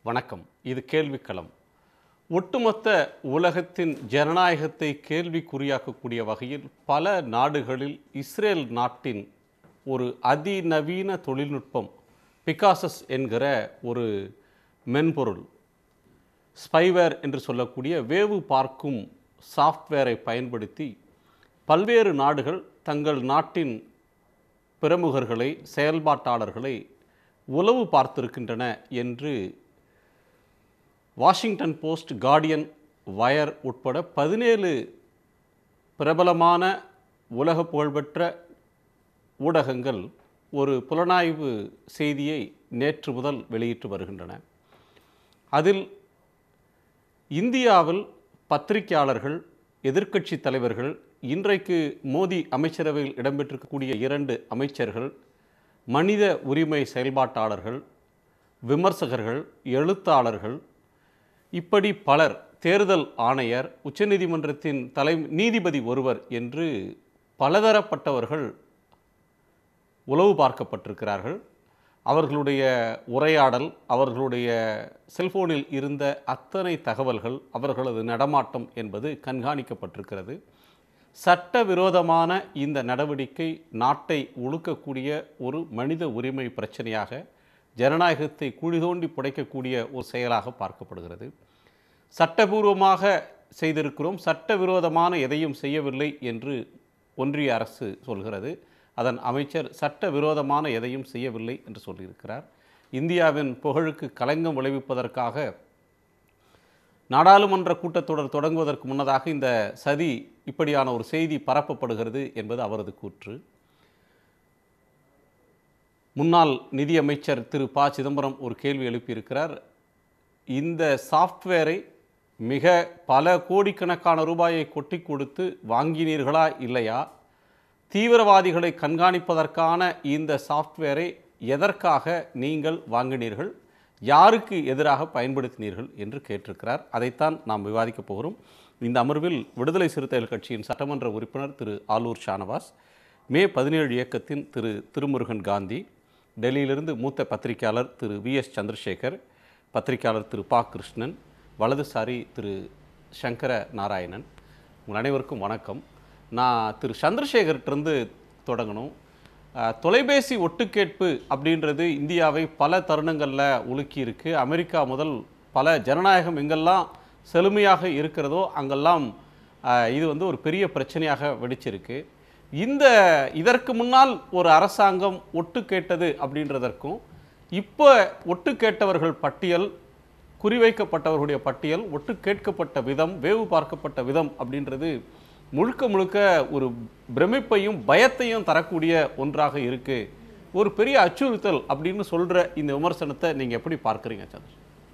வணக்கம் இது கேள்விக்களம் ஒட்டுமொத்த உலகத்தின் ஜனநாயகத்தை கேள்விக்குறியாக்கக்கூடிய வகையில் பல நாடுகளில் இஸ்ரேல் நாட்டின் ஒரு அதிநவீன தொழில்நுட்பம் பிகாசஸ் என்கிற ஒரு மென்பொருள் ஸ்பைவேர் என்று சொல்லக்கூடிய வேவு பார்க்கும் சாஃப்ட்வேரை பயன்படுத்தி பல்வேறு நாடுகள் தங்கள் நாட்டின் பிரமுகர்களை செயல்பாட்டாளர்களை உளவு பார்த்திருக்கின்றன என்று வாஷிங்டன் போஸ்ட் கார்டியன் வயர் உட்பட பதினேழு பிரபலமான உலக புகழ்பெற்ற ஊடகங்கள் ஒரு புலனாய்வு செய்தியை நேற்று முதல் வெளியிட்டு வருகின்றன அதில் இந்தியாவில் பத்திரிகையாளர்கள் எதிர்க்கட்சி தலைவர்கள் இன்றைக்கு மோடி அமைச்சரவையில் இடம்பெற்றிருக்கக்கூடிய இரண்டு அமைச்சர்கள் மனித உரிமை செயல்பாட்டாளர்கள் விமர்சகர்கள் எழுத்தாளர்கள் இப்படி பலர் தேர்தல் ஆணையர் உச்சநீதிமன்றத்தின் தலை நீதிபதி ஒருவர் என்று பலதரப்பட்டவர்கள் உளவு பார்க்கப்பட்டிருக்கிறார்கள் அவர்களுடைய உரையாடல் அவர்களுடைய செல்போனில் இருந்த அத்தனை தகவல்கள் அவர்களது நடமாட்டம் என்பது கண்காணிக்கப்பட்டிருக்கிறது சட்டவிரோதமான இந்த நடவடிக்கை நாட்டை ஒழுக்கக்கூடிய ஒரு மனித உரிமை பிரச்சனையாக ஜனநாயகத்தை குழி தோண்டி புடைக்கக்கூடிய ஒரு செயலாக பார்க்கப்படுகிறது சட்டபூர்வமாக செய்திருக்கிறோம் சட்டவிரோதமான எதையும் செய்யவில்லை என்று ஒன்றிய அரசு சொல்கிறது அதன் அமைச்சர் சட்டவிரோதமான எதையும் செய்யவில்லை என்று சொல்லியிருக்கிறார் இந்தியாவின் புகழுக்கு களங்கம் விளைவிப்பதற்காக நாடாளுமன்ற கூட்டத்தொடர் தொடங்குவதற்கு முன்னதாக இந்த சதி இப்படியான ஒரு செய்தி பரப்பப்படுகிறது என்பது அவரது கூற்று முன்னாள் நிதியமைச்சர் திரு ப சிதம்பரம் ஒரு கேள்வி எழுப்பியிருக்கிறார் இந்த சாஃப்ட்வேரை மிக பல கோடிக்கணக்கான ரூபாயை கொட்டி கொடுத்து வாங்கினீர்களா இல்லையா தீவிரவாதிகளை கண்காணிப்பதற்கான இந்த சாஃப்ட்வேரை எதற்காக நீங்கள் வாங்கினீர்கள் யாருக்கு எதிராக பயன்படுத்தினீர்கள் என்று கேட்டிருக்கிறார் அதைத்தான் நாம் விவாதிக்கப் போகிறோம் இந்த அமர்வில் விடுதலை சிறுத்தைகள் கட்சியின் சட்டமன்ற உறுப்பினர் திரு ஆலூர் ஷானவாஸ் மே பதினேழு இயக்கத்தின் திரு திருமுருகன் காந்தி டெல்லியிலிருந்து மூத்த பத்திரிகையாளர் திரு வி எஸ் சந்திரசேகர் பத்திரிகையாளர் திரு பா கிருஷ்ணன் வலதுசாரி திரு சங்கர நாராயணன் உங்கள் அனைவருக்கும் வணக்கம் நான் திரு சந்திரசேகர்கிட்டருந்து தொடங்கணும் அஹ், தொலைபேசி ஒட்டுக்கேட்பு அப்படின்றது இந்தியாவை பல தருணங்களில் உலுக்கி இருக்கு அமெரிக்கா முதல் பல ஜனநாயகம் எங்கெல்லாம் செழுமையாக இருக்கிறதோ அங்கெல்லாம் அஹ், இது வந்து ஒரு பெரிய பிரச்சனையாக வெடிச்சிருக்கு இந்த இதற்கு முன்னால் ஒரு அரசாங்கம் ஒட்டு கேட்டது அப்படின்றதற்கும் இப்போ ஒட்டு கேட்டவர்கள் பட்டியல் குறிவைக்கப்பட்டவர்களுடைய பட்டியல் ஒட்டு கேட்கப்பட்ட விதம் வேவு பார்க்கப்பட்ட விதம் அப்படின்றது முழுக்க முழுக்க ஒரு பிரமிப்பையும் பயத்தையும் தரக்கூடிய ஒன்றாக இருக்கு ஒரு பெரிய அச்சுறுத்தல் அப்படின்னு சொல்ற இந்த விமர்சனத்தை நீங்க எப்படி பார்க்குறீங்க சந்திர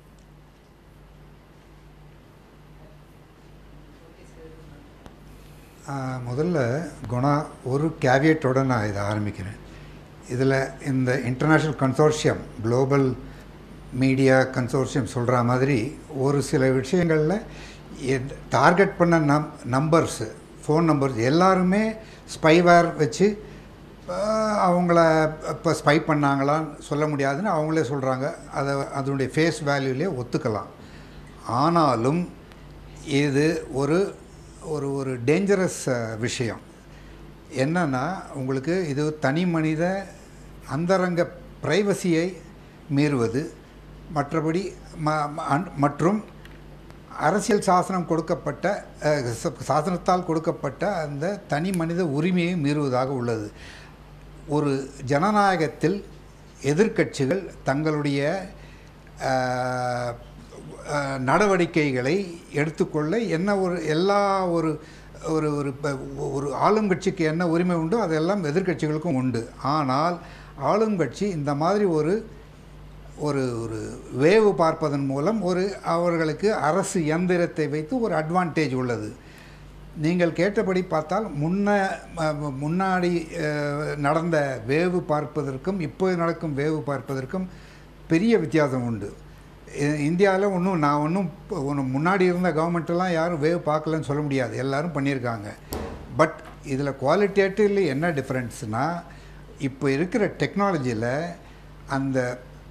ஆஹ், முதல்ல குணா ஒரு கேவியட்டோட நான் இதை ஆரம்பிக்கிறேன் இதில் இந்த international consortium global media consortium சொல்கிற மாதிரி ஒரு சில விஷயங்களில் டார்கெட் பண்ண நம் நம்பர்ஸு ஃபோன் நம்பர்ஸ் எல்லாருமே ஸ்பைவேர் வச்சு ஆஹ், அவங்கள இப்போ ஸ்பை பண்ணாங்களான்னு சொல்ல முடியாதுன்னு அவங்களே சொல்கிறாங்க அதை அதனுடைய ஃபேஸ் வேல்யூலே ஒத்துக்கலாம் ஆனாலும் இது ஒரு ஒரு ஒரு டேஞ்சரஸ் விஷயம் என்னன்னா உங்களுக்கு இது தனி மனித அந்தரங்க பிரைவசியை மீறுவது மற்றபடி ம ம- அன்- மற்றும் அரசியல் சாசனம் கொடுக்கப்பட்ட அஹ், ச- சாசனத்தால் கொடுக்கப்பட்ட அந்த தனி மனித உரிமையை மீறுவதாக உள்ளது ஒரு ஜனநாயகத்தில் எதிர்க்கட்சிகள் தங்களுடைய அஹ், அஹ், நடவடிக்கைகளை எடுத்துக்கொள்ள என்ன ஒரு எல்லா ஒரு ஒரு ஒரு ப- ஒரு ஆளுங்கட்சிக்கு என்ன உரிமை உண்டோ அதெல்லாம் எதிர்க்கட்சிகளுக்கும் உண்டு ஆனால் ஆளுங்கட்சி இந்த மாதிரி ஒரு ஒரு ஒரு வேவு பார்ப்பதன் மூலம் ஒரு அவர்களுக்கு அரசு இயந்திரத்தை வைத்து ஒரு அட்வான்டேஜ் உள்ளது நீங்கள் கேட்டபடி பார்த்தால் முன்ன ம- ம- முன்னாடி அஹ், நடந்த வேவு பார்ப்பதற்கும் இப்போ நடக்கும் வேவு பார்ப்பதற்கும் பெரிய வித்தியாசம் உண்டு இந்தியாவில் ஒன்றும் நான் ஒன்றும் ஒன்றும் முன்னாடி இருந்த கவர்மெண்ட்டெல்லாம் யாரும் வேவ் பார்க்கலன்னு சொல்ல முடியாது எல்லாரும் பண்ணியிருக்காங்க பட் இதில் குவாலிட்டேட்டிவ்லி என்ன டிஃப்ரென்ஸ்னால் இப்போ இருக்கிற டெக்னாலஜியில் அந்த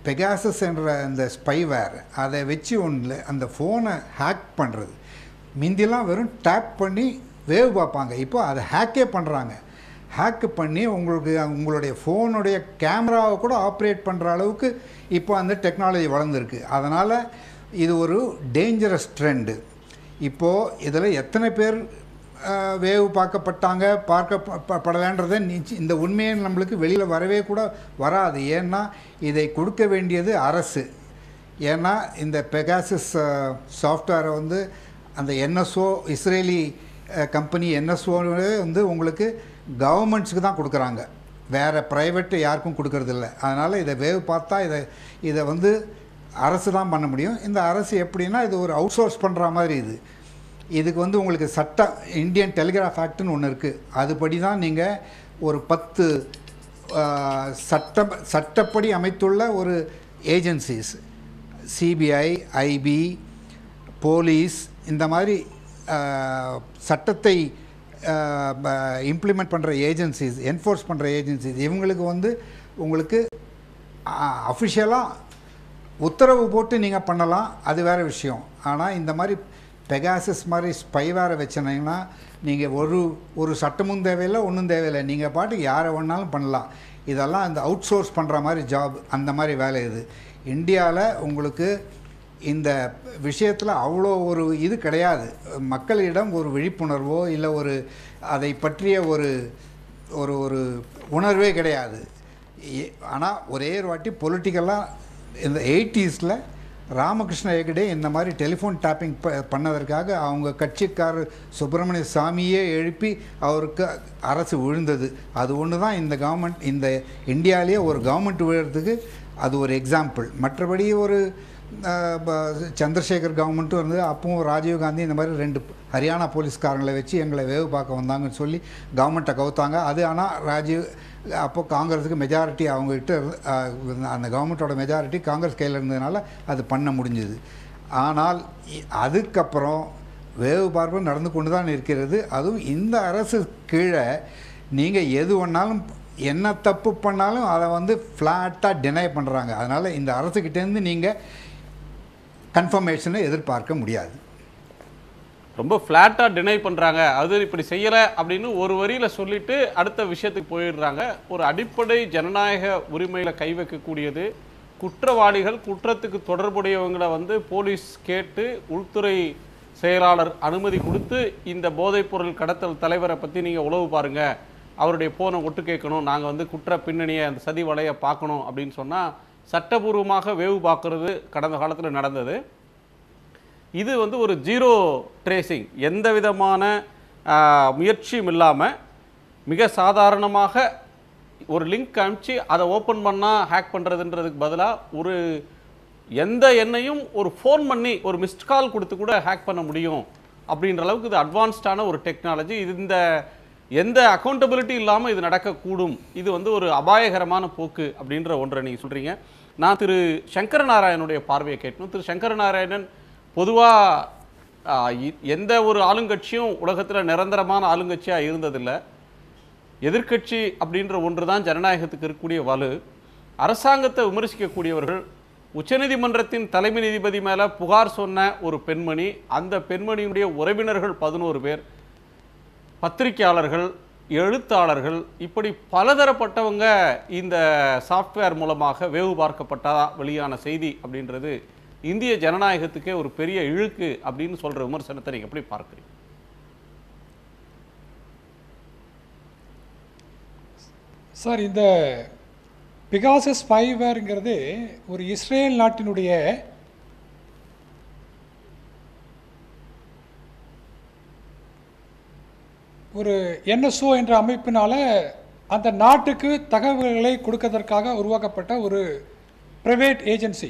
பெகாசஸ் என்ற அந்த ஸ்பைவேர் அதை வச்சு ஒன்றில் அந்த ஃபோனை ஹேக் பண்ணுறது முந்திலாம் வெறும் டேப் பண்ணி வேவ் பார்ப்பாங்க இப்போ அதை ஹேக்கே பண்ணுறாங்க ஹேக் பண்ணி உங்களுக்கு உங்களுடைய ஃபோனுடைய கேமராவை கூட ஆப்ரேட் பண்ணுற அளவுக்கு இப்போ அந்த டெக்னாலஜி வளர்ந்துருக்கு அதனால் இது ஒரு டேஞ்சரஸ் ட்ரெண்டு இப்போது இதில் எத்தனை பேர் அஹ், வேவு பார்க்கப்பட்டாங்க பார்க்க படலைன்றதை நிச்ச இந்த உண்மையை நம்மளுக்கு வெளியில் வரவே கூட வராது ஏன்னா இதை கொடுக்க வேண்டியது அரசு ஏன்னா இந்த பெகாசிஸ் சாஃப்ட்வேரை வந்து அந்த என்எஸ்ஓ இஸ்ரேலி கம்பெனி என்எஸ்ஓவே வந்து உங்களுக்கு கவர்மெண்ட்ஸுக்கு தான் கொடுக்குறாங்க வேறு ப்ரைவேட்டு யாருக்கும் கொடுக்கறதில்ல அதனால் இதை வேவ் பார்த்தா இதை இதை வந்து அரசு தான் பண்ண முடியும் இந்த அரசு எப்படின்னா இது ஒரு அவுட் சோர்ஸ் பண்ணுற மாதிரி இது இதுக்கு வந்து உங்களுக்கு சட்டம் இந்தியன் டெலிகிராஃப் ஆக்ட்னு ஒன்று இருக்குது அதுபடி தான் நீங்கள் ஒரு பத்து ஆஹ், சட்ட சட்டப்படி அமைத்துள்ள ஒரு ஏஜென்சிஸ் சிபிஐ ஐபி போலீஸ் இந்த மாதிரி ஆஹ், சட்டத்தை இம்ப்ளிமெண்ட் பண்ணுற ஏஜென்சிஸ் என்ஃபோர்ஸ் பண்ணுற ஏஜென்சிஸ் இவங்களுக்கு வந்து உங்களுக்கு அஃபிஷியலாக உத்தரவு போட்டு நீங்கள் பண்ணலாம் அது வேறு விஷயம் ஆனால் இந்த மாதிரி பெகாசஸ் மாதிரி ஸ்பைவேரை வச்சினீங்கன்னா நீங்கள் ஒரு ஒரு சட்டமும் தேவையில்லை ஒன்றும் தேவையில்லை நீங்கள் பாட்டுக்கு யாரை வேணாலும் பண்ணலாம் இதெல்லாம் இந்த அவுட் சோர்ஸ் பண்ணுற மாதிரி ஜாப் அந்த மாதிரி வேலை இது இந்தியாவில் உங்களுக்கு இந்த விஷயத்தில் அவ்வளோ ஒரு இது கிடையாது மக்களிடம் ஒரு விழிப்புணர்வோ இல்லை ஒரு அதை பற்றிய ஒரு ஒரு ஒரு உணர்வே கிடையாது ஆனால் ஒரே ஒரு வாட்டி பொலிட்டிக்கலாக இந்த எயிட்டிஸில் ராமகிருஷ்ண ஹெகடே இந்த மாதிரி டெலிஃபோன் டேப்பிங் ப பண்ணதற்காக அவங்க கட்சிக்காரர் சுப்பிரமணிய சாமியே எழுப்பி அவருக்கு அரசு விழுந்தது அது ஒன்று தான் இந்த கவர்மெண்ட் இந்த இந்தியாவிலேயே ஒரு கவர்மெண்ட் விழுறதுக்கு அது ஒரு எக்ஸாம்பிள் மற்றபடி ஒரு அஹ், ப- சந்திரசேகர் கவர்மெண்ட்டும் இருந்தது அப்பவும் ராஜீவ் காந்தி இந்த மாதிரி ரெண்டு ஹரியானா போலீஸ்காரங்களை வச்சு எங்களை வேவு பார்க்க வந்தாங்கன்னு சொல்லி கவர்மெண்ட்டை கவுத்தாங்க அது ஆனால் ராஜீவ் அப்போ காங்கிரஸுக்கு மெஜாரிட்டி அவங்ககிட்ட இருந்து- அஹ், அந்த கவர்மெண்ட்டோட மெஜாரிட்டி காங்கிரஸ் கையில் இருந்ததுனால அது பண்ண முடிஞ்சுது ஆனால் இ- அதுக்கப்புறம் வேவு பார்ப்பு நடந்து கொண்டு தான் இருக்கிறது அதுவும் இந்த அரசு கீழே நீங்கள் எது வேணாலும் என்ன தப்பு பண்ணாலும் அதை வந்து ஃப்ளாட்டாக டினை பண்ணுறாங்க அதனால் இந்த அரசுக்கிட்டேருந்து நீங்கள் கன்ஃபர்மேஷனை எதிர்பார்க்க முடியாது ரொம்ப ஃப்ளாட்டாக டினை பண்ணுறாங்க அது இப்படி செய்யலை அப்படின்னு ஒரு வரியில் சொல்லிட்டு அடுத்த விஷயத்துக்கு போயிடுறாங்க ஒரு அடிப்படை ஜனநாயக உரிமையில் கை வைக்கக்கூடியது குற்றவாளிகள் குற்றத்துக்கு தொடர்புடையவங்களை வந்து போலீஸ் கேட்டு உள்துறை செயலாளர் அனுமதி கொடுத்து இந்த போதைப்பொருள் கடத்தல் தலைவரை பற்றி நீங்கள் உளவு பாருங்க அவருடைய போனை ஒட்டு கேட்கணும் நாங்கள் வந்து குற்ற பின்னணியை அந்த சதி வலையை பார்க்கணும் அப்படின்னு சொன்னால் சட்டபூர்வமாக வேவு பார்க்கறது கடந்த காலத்தில் நடந்தது இது வந்து ஒரு ஜீரோ ட்ரேசிங் எந்த விதமான ஆ, முயற்சியும் இல்லாமல் மிக சாதாரணமாக ஒரு லிங்க் அனுப்பிச்சு அதை ஓப்பன் பண்ணால் ஹேக் பண்ணுறதுன்றதுக்கு பதிலாக ஒரு எந்த எண்ணையும் ஒரு ஃபோன் பண்ணி ஒரு மிஸ்ட் கால் கொடுத்து கூட ஹேக் பண்ண முடியும் அப்படின்ற அளவுக்கு இது அட்வான்ஸ்டான ஒரு டெக்னாலஜி இது இந்த எந்த அக்கௌண்டபிலிட்டி இல்லாமல் இது நடக்கக்கூடும் இது வந்து ஒரு அபாயகரமான போக்கு அப்படின்ற ஒன்றை நீங்கள் சொல்கிறீங்க நான் திரு சங்கரநாராயணனுடைய பார்வையை கேட்கணும் திரு சங்கரநாராயணன் பொதுவாக எந்த ஒரு ஆளுங்கட்சியும் உலகத்தில் நிரந்தரமான ஆளுங்கட்சியாக இருந்ததில்லை எதிர்க்கட்சி அப்படின்ற ஒன்று தான் ஜனநாயகத்துக்கு இருக்கக்கூடிய வலு அரசாங்கத்தை விமர்சிக்கக்கூடியவர்கள் உச்சநீதிமன்றத்தின் தலைமை நீதிபதி மேலே புகார் சொன்ன ஒரு பெண்மணி அந்த பெண்மணியினுடைய உறவினர்கள் பதினோரு பேர் பத்திரிகையாளர்கள் எழுத்தாளர்கள் இப்படி பலதரப்பட்டவங்க இந்த சாஃப்ட்வேர் மூலமாக வேவு பார்க்கப்பட்டதா வெளியான செய்தி அப்படின்றது இந்திய ஜனநாயகத்துக்கே ஒரு பெரிய இழுக்கு அப்படின்னு சொல்ற விமர்சனத்தை நீங்க எப்படி பார்க்குறீங்க சார் இந்த பிகாசஸ் ஸ்பைவேருங்கிறது ஒரு இஸ்ரேல் நாட்டினுடைய ஒரு என்எஸ்ஓ என்ற அமைப்பினால அந்த நாட்டுக்கு தகவல்களை கொடுக்கறதற்காக உருவாக்கப்பட்ட ஒரு பிரைவேட் ஏஜென்சி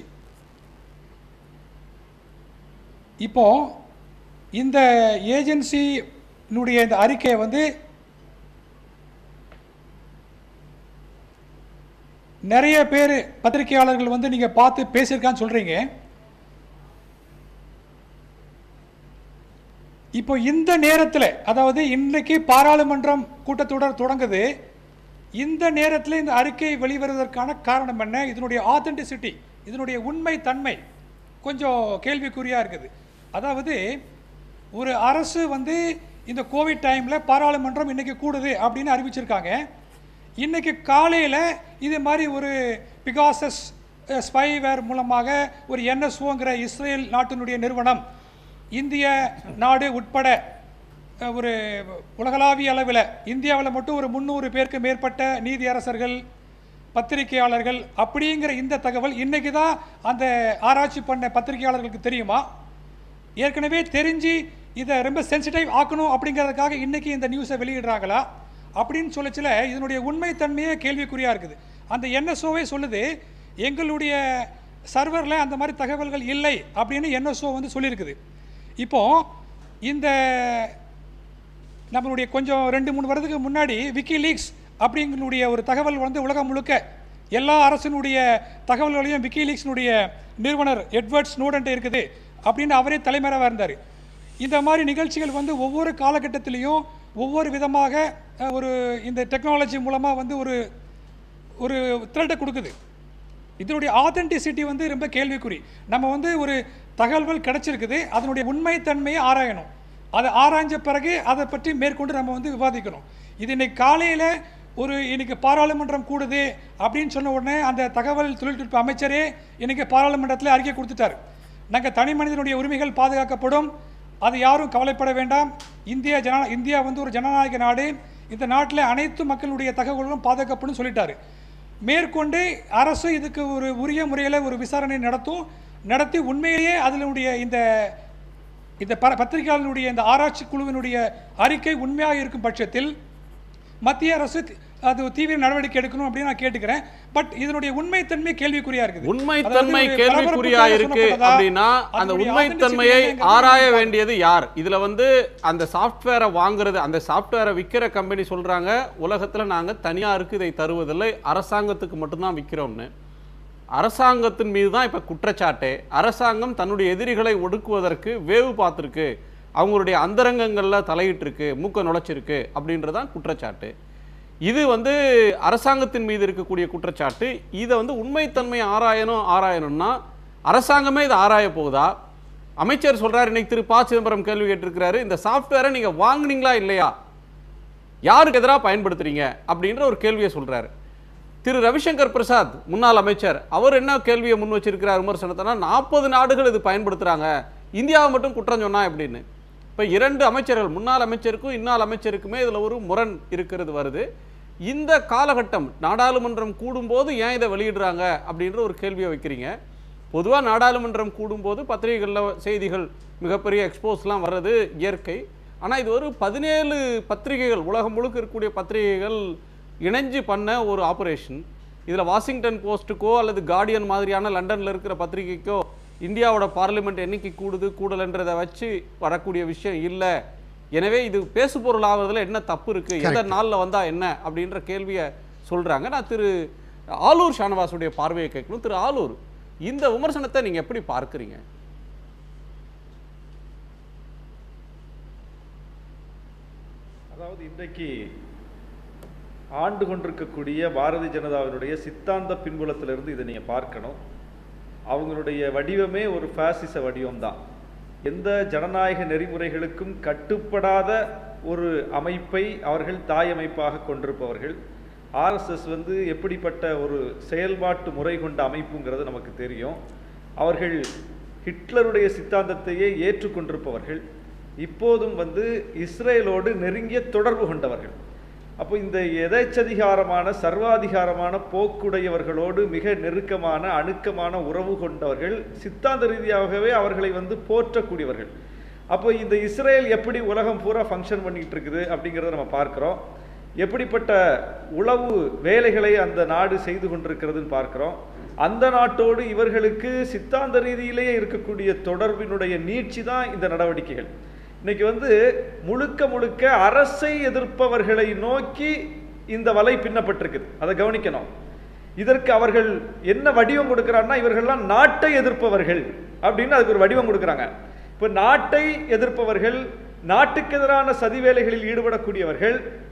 இப்போ இந்த ஏஜென்சினுடைய இந்த அறிக்கையை வந்து நிறைய பேர் பத்திரிகையாளர்கள் வந்து நீங்க பார்த்து பேசியிருக்கான்னு சொல்றீங்க இப்போ இந்த நேரத்தில் அதாவது இன்றைக்கு பாராளுமன்றம் கூட்டத்தொடர் தொடங்குது இந்த நேரத்தில் இந்த அறிக்கை வெளிவருவதற்கான காரணம் என்ன இதனுடைய ஆத்தென்டிசிட்டி இதனுடைய உண்மை தன்மை கொஞ்சம் கேள்விக்குறியாக இருக்குது அதாவது ஒரு அரசு வந்து இந்த கோவிட் டைமில் பாராளுமன்றம் இன்னைக்கு கூடுது அப்படின்னு அறிவிச்சிருக்காங்க இன்னைக்கு காலையில் இது மாதிரி ஒரு பிகாசஸ் ஸ்பைவேர் மூலமாக ஒரு என்எஸ்ஓங்கிற இஸ்ரேல் நாட்டினுடைய நிறுவனம் இந்திய நாடு உட்பட அஹ், ஒரு உலகளாவிய அளவில் இந்தியாவில் மட்டும் ஒரு முந்நூறு பேருக்கு மேற்பட்ட நீதியரசர்கள் பத்திரிகையாளர்கள் அப்படிங்கிற இந்த தகவல் இன்னைக்கு தான் அந்த ஆராய்ச்சி பண்ண பத்திரிகையாளர்களுக்கு தெரியுமா ஏற்கனவே தெரிஞ்சு இதை ரொம்ப சென்சிட்டிவ் ஆக்கணும் அப்படிங்கிறதுக்காக இன்னைக்கு இந்த நியூஸை வெளியிடுறாங்களா அப்படின்னு சொல்லச்சில இதனுடைய உண்மைத்தன்மையே கேள்விக்குறியாக இருக்குது அந்த என்எஸ்ஓவே சொல்லுது எங்களுடைய சர்வரில் அந்த மாதிரி தகவல்கள் இல்லை அப்படின்னு என்எஸ்ஓ வந்து சொல்லியிருக்குது இப்போ இந்த நம்மளுடைய கொஞ்சம் ரெண்டு மூணு வருடத்துக்கு முன்னாடி விக்கி லீக்ஸ் அப்படிங்களுடைய ஒரு தகவல் வந்து உலகம் முழுக்க எல்லா அரசினுடைய தகவல்களையும் விக்கி லீக்ஸினுடைய நிறுவனர் எட்வர்ட் ஸ்னோடன்ட்ட இருக்குது அப்படின்னு அவரே தலைமறைவாக இருந்தார் இந்த மாதிரி நிகழ்ச்சிகள் வந்து ஒவ்வொரு காலகட்டத்திலையும் ஒவ்வொரு விதமாக அஹ், ஒரு இந்த டெக்னாலஜி மூலமாக வந்து ஒரு ஒரு த்ரெட்டை கொடுக்குது இதனுடைய ஆத்தென்டிசிட்டி வந்து ரொம்ப கேள்விக்குறி நம்ம வந்து ஒரு தகவல்கள் கிடைச்சிருக்குது அதனுடைய உண்மைத்தன்மையை ஆராயணும் அதை ஆராய்ஞ்ச பிறகு அதை பற்றி மேற்கொண்டு நம்ம வந்து விவாதிக்கணும் இது இன்னைக்கு காலையில் ஒரு இன்னைக்கு பாராளுமன்றம் கூடுது அப்படின்னு சொன்ன உடனே அந்த தகவல் தொழில்நுட்ப அமைச்சரே இன்னைக்கு பாராளுமன்றத்தில் அறிக்கை கொடுத்துட்டார் நாங்கள் தனி மனிதனுடைய உரிமைகள் பாதுகாக்கப்படும் அது யாரும் கவலைப்பட வேண்டாம் இந்தியா ஜன இந்தியா வந்து ஒரு ஜனநாயக நாடு இந்த நாட்டில் அனைத்து மக்களுடைய தகவல்களும் பாதுகாக்கப்படும் சொல்லிட்டாரு மேற்கொண்டு அரசு இதுக்கு ஒரு உரிய முறையில் ஒரு விசாரணை நடத்தும் நடத்தி உண்மையிலேயே அதனுடைய இந்த இந்த ப பத்திரிகையாளர்களுடைய இந்த ஆராய்ச்சி குழுவினுடைய அறிக்கை உண்மையாக இருக்கும் பட்சத்தில் மத்திய அரசு தி- அது தீவிர நடவடிக்கை எடுக்கணும் அப்படின்னு நான் கேட்டுக்கிறேன் பட் இதனுடைய உண்மைத்தன்மை கேள்விக்குறியா இருக்குது உண்மைத்தன்மை அதாவது ஒரு கேள்விக்குறியா பரபரப்புக்காக இருக்கு சொல்லப்பட்டதா? அப்படின்னா அந்த அதனுடைய உண்மைத்தன்மையை authenticity என்னங்கிறது ஆராய பார்க்கணும். வேண்டியது யார் இதுல வந்து அந்த சாஃப்ட்வேரை வாங்குறது அந்த சாஃப்ட்வேரை விற்கிற கம்பெனி சொல்றாங்க உலகத்துல நாங்க தனியாருக்கு இதை தருவதில்லை அரசாங்கத்துக்கு மட்டும்தான் விற்கிறோம்னு அரசாங்கத்தின் மீது தான் இப்ப குற்றச்சாட்டே அரசாங்கம் தன்னுடைய எதிரிகளை ஒடுக்குவதற்கு வேவு பார்த்துருக்கு அவங்களுடைய அந்தரங்கங்கள்ல தலையிட்டு இருக்கு மூக்க நுழைச்சிருக்கு அப்படின்றதான் குற்றச்சாட்டு இது வந்து அரசாங்கத்தின் மீது இருக்கக்கூடிய குற்றச்சாட்டு இதை வந்து உண்மைத்தன்மை ஆராயணும் ஆராயணும்னா அரசாங்கமே இதை ஆராய போகுதா அமைச்சர் சொல்றாரு இன்னைக்கு திரு ப சிதம்பரம் கேள்வி கேட்டிருக்கிறாரு இந்த சாஃப்ட்வேரை நீங்க வாங்குனீங்களா இல்லையா யாருக்கு எதிராக பயன்படுத்துறீங்க அப்படின்ற ஒரு கேள்வியை சொல்றாரு திரு ரவிசங்கர் பிரசாத் முன்னாள் அமைச்சர் அவர் என்ன கேள்வியை முன் வச்சிருக்கிறார் விமர்சனத்தைனா நாற்பது நாடுகள் இது பயன்படுத்துறாங்க இந்தியாவை மட்டும் குற்றம் சொன்னா எப்படின்னு இப்போ இரண்டு அமைச்சர்கள் முன்னாள் அமைச்சருக்கும் இன்னாள் அமைச்சருக்குமே இதில் ஒரு முரண் இருக்கிறது வருது இந்த காலகட்டம் நாடாளுமன்றம் கூடும்போது ஏன் இதை வெளியிடுறாங்க அப்படின்ற ஒரு கேள்வியை வைக்கிறீங்க பொதுவாக நாடாளுமன்றம் கூடும்போது பத்திரிகைகளில் செய்திகள் மிகப்பெரிய எக்ஸ்போஸ்லாம் வர்றது இயற்கை ஆனால் இது ஒரு பதினேழு பத்திரிகைகள் உலகம் முழுக்க இருக்கக்கூடிய பத்திரிகைகள் இணைஞ்சு பண்ண ஒரு ஆபரேஷன் இதில் வாஷிங்டன் போஸ்ட்டுக்கோ அல்லது கார்டியன் மாதிரியான லண்டனில் இருக்கிற பத்திரிகைக்கோ இந்தியாவோட பார்லிமெண்ட் என்னைக்கு கூடுது கூடலைன்றதை வச்சு வரக்கூடிய விஷயம் இல்லை எனவே இது பேசு பொருள் ஆவறதுல என்ன தப்பு இருக்கு எந்த நாளில் வந்தா என்ன அப்படின்ற கேள்வியை சொல்றாங்க நான் திரு ஆலூர் ஷானவாசுடைய பார்வையை கேட்கணும் திரு ஆலூர் இந்த விமர்சனத்தை நீங்க எப்படி பார்க்கறீங்க அதாவது இன்றைக்கு ஆண்டு கொண்டிருக்கக்கூடிய பாரதிய ஜனதாவினுடைய சித்தாந்த பின்புலத்திலிருந்து இதை நீங்கள் பார்க்கணும் அவங்களுடைய வடிவமே ஒரு ஃபேசிச வடிவம் தான் எந்த ஜனநாயக நெறிமுறைகளுக்கும் கட்டுப்படாத ஒரு அமைப்பை அவர்கள் தாய் அமைப்பாக கொண்டிருப்பவர்கள் ஆர்எஸ்எஸ் வந்து எப்படிப்பட்ட ஒரு செயல்பாட்டு முறை கொண்ட அமைப்புங்கிறது நமக்கு தெரியும் அவர்கள் ஹிட்லருடைய சித்தாந்தத்தையே ஏற்றுக்கொண்டிருப்பவர்கள் இப்போதும் வந்து இஸ்ரேலோடு நெருங்கிய தொடர்பு கொண்டவர்கள் அப்போ இந்த எதேச்சதிகாரமான சர்வாதிகாரமான போக்குடையவர்களோடு மிக நெருக்கமான அணுக்கமான உறவு கொண்டவர்கள் சித்தாந்த ரீதியாகவே அவர்களை வந்து போற்றக்கூடியவர்கள் அப்போ இந்த இஸ்ரேல் எப்படி உலகம் பூரா ஃபங்க்ஷன் பண்ணிட்டு இருக்குது அப்படிங்கிறத நம்ம பார்க்குறோம் எப்படிப்பட்ட உளவு வேலைகளை அந்த நாடு செய்து கொண்டிருக்கிறதுன்னு பார்க்கிறோம் அந்த நாட்டோடு இவர்களுக்கு சித்தாந்த ரீதியிலேயே இருக்கக்கூடிய தொடர்பினுடைய நீட்சி தான் இந்த நடவடிக்கைகள் இன்னைக்கு வந்து முழுக்க முழுக்க அரசை எதிர்ப்பவர்களை நோக்கி இந்த வலை பின்னப்பட்டிருக்குது அதை கவனிக்கணும் இதற்கு அவர்கள் என்ன வடிவம் கொடுக்கிறான்னா இவர்கள்லாம் நாட்டை எதிர்ப்பவர்கள் அப்படின்னு அதுக்கு ஒரு வடிவம் கொடுக்குறாங்க இப்போ நாட்டை எதிர்ப்பவர்கள் நாட்டுக்கு எதிரான சதி வேலைகளில் ஈடுபடக்கூடியவர்கள்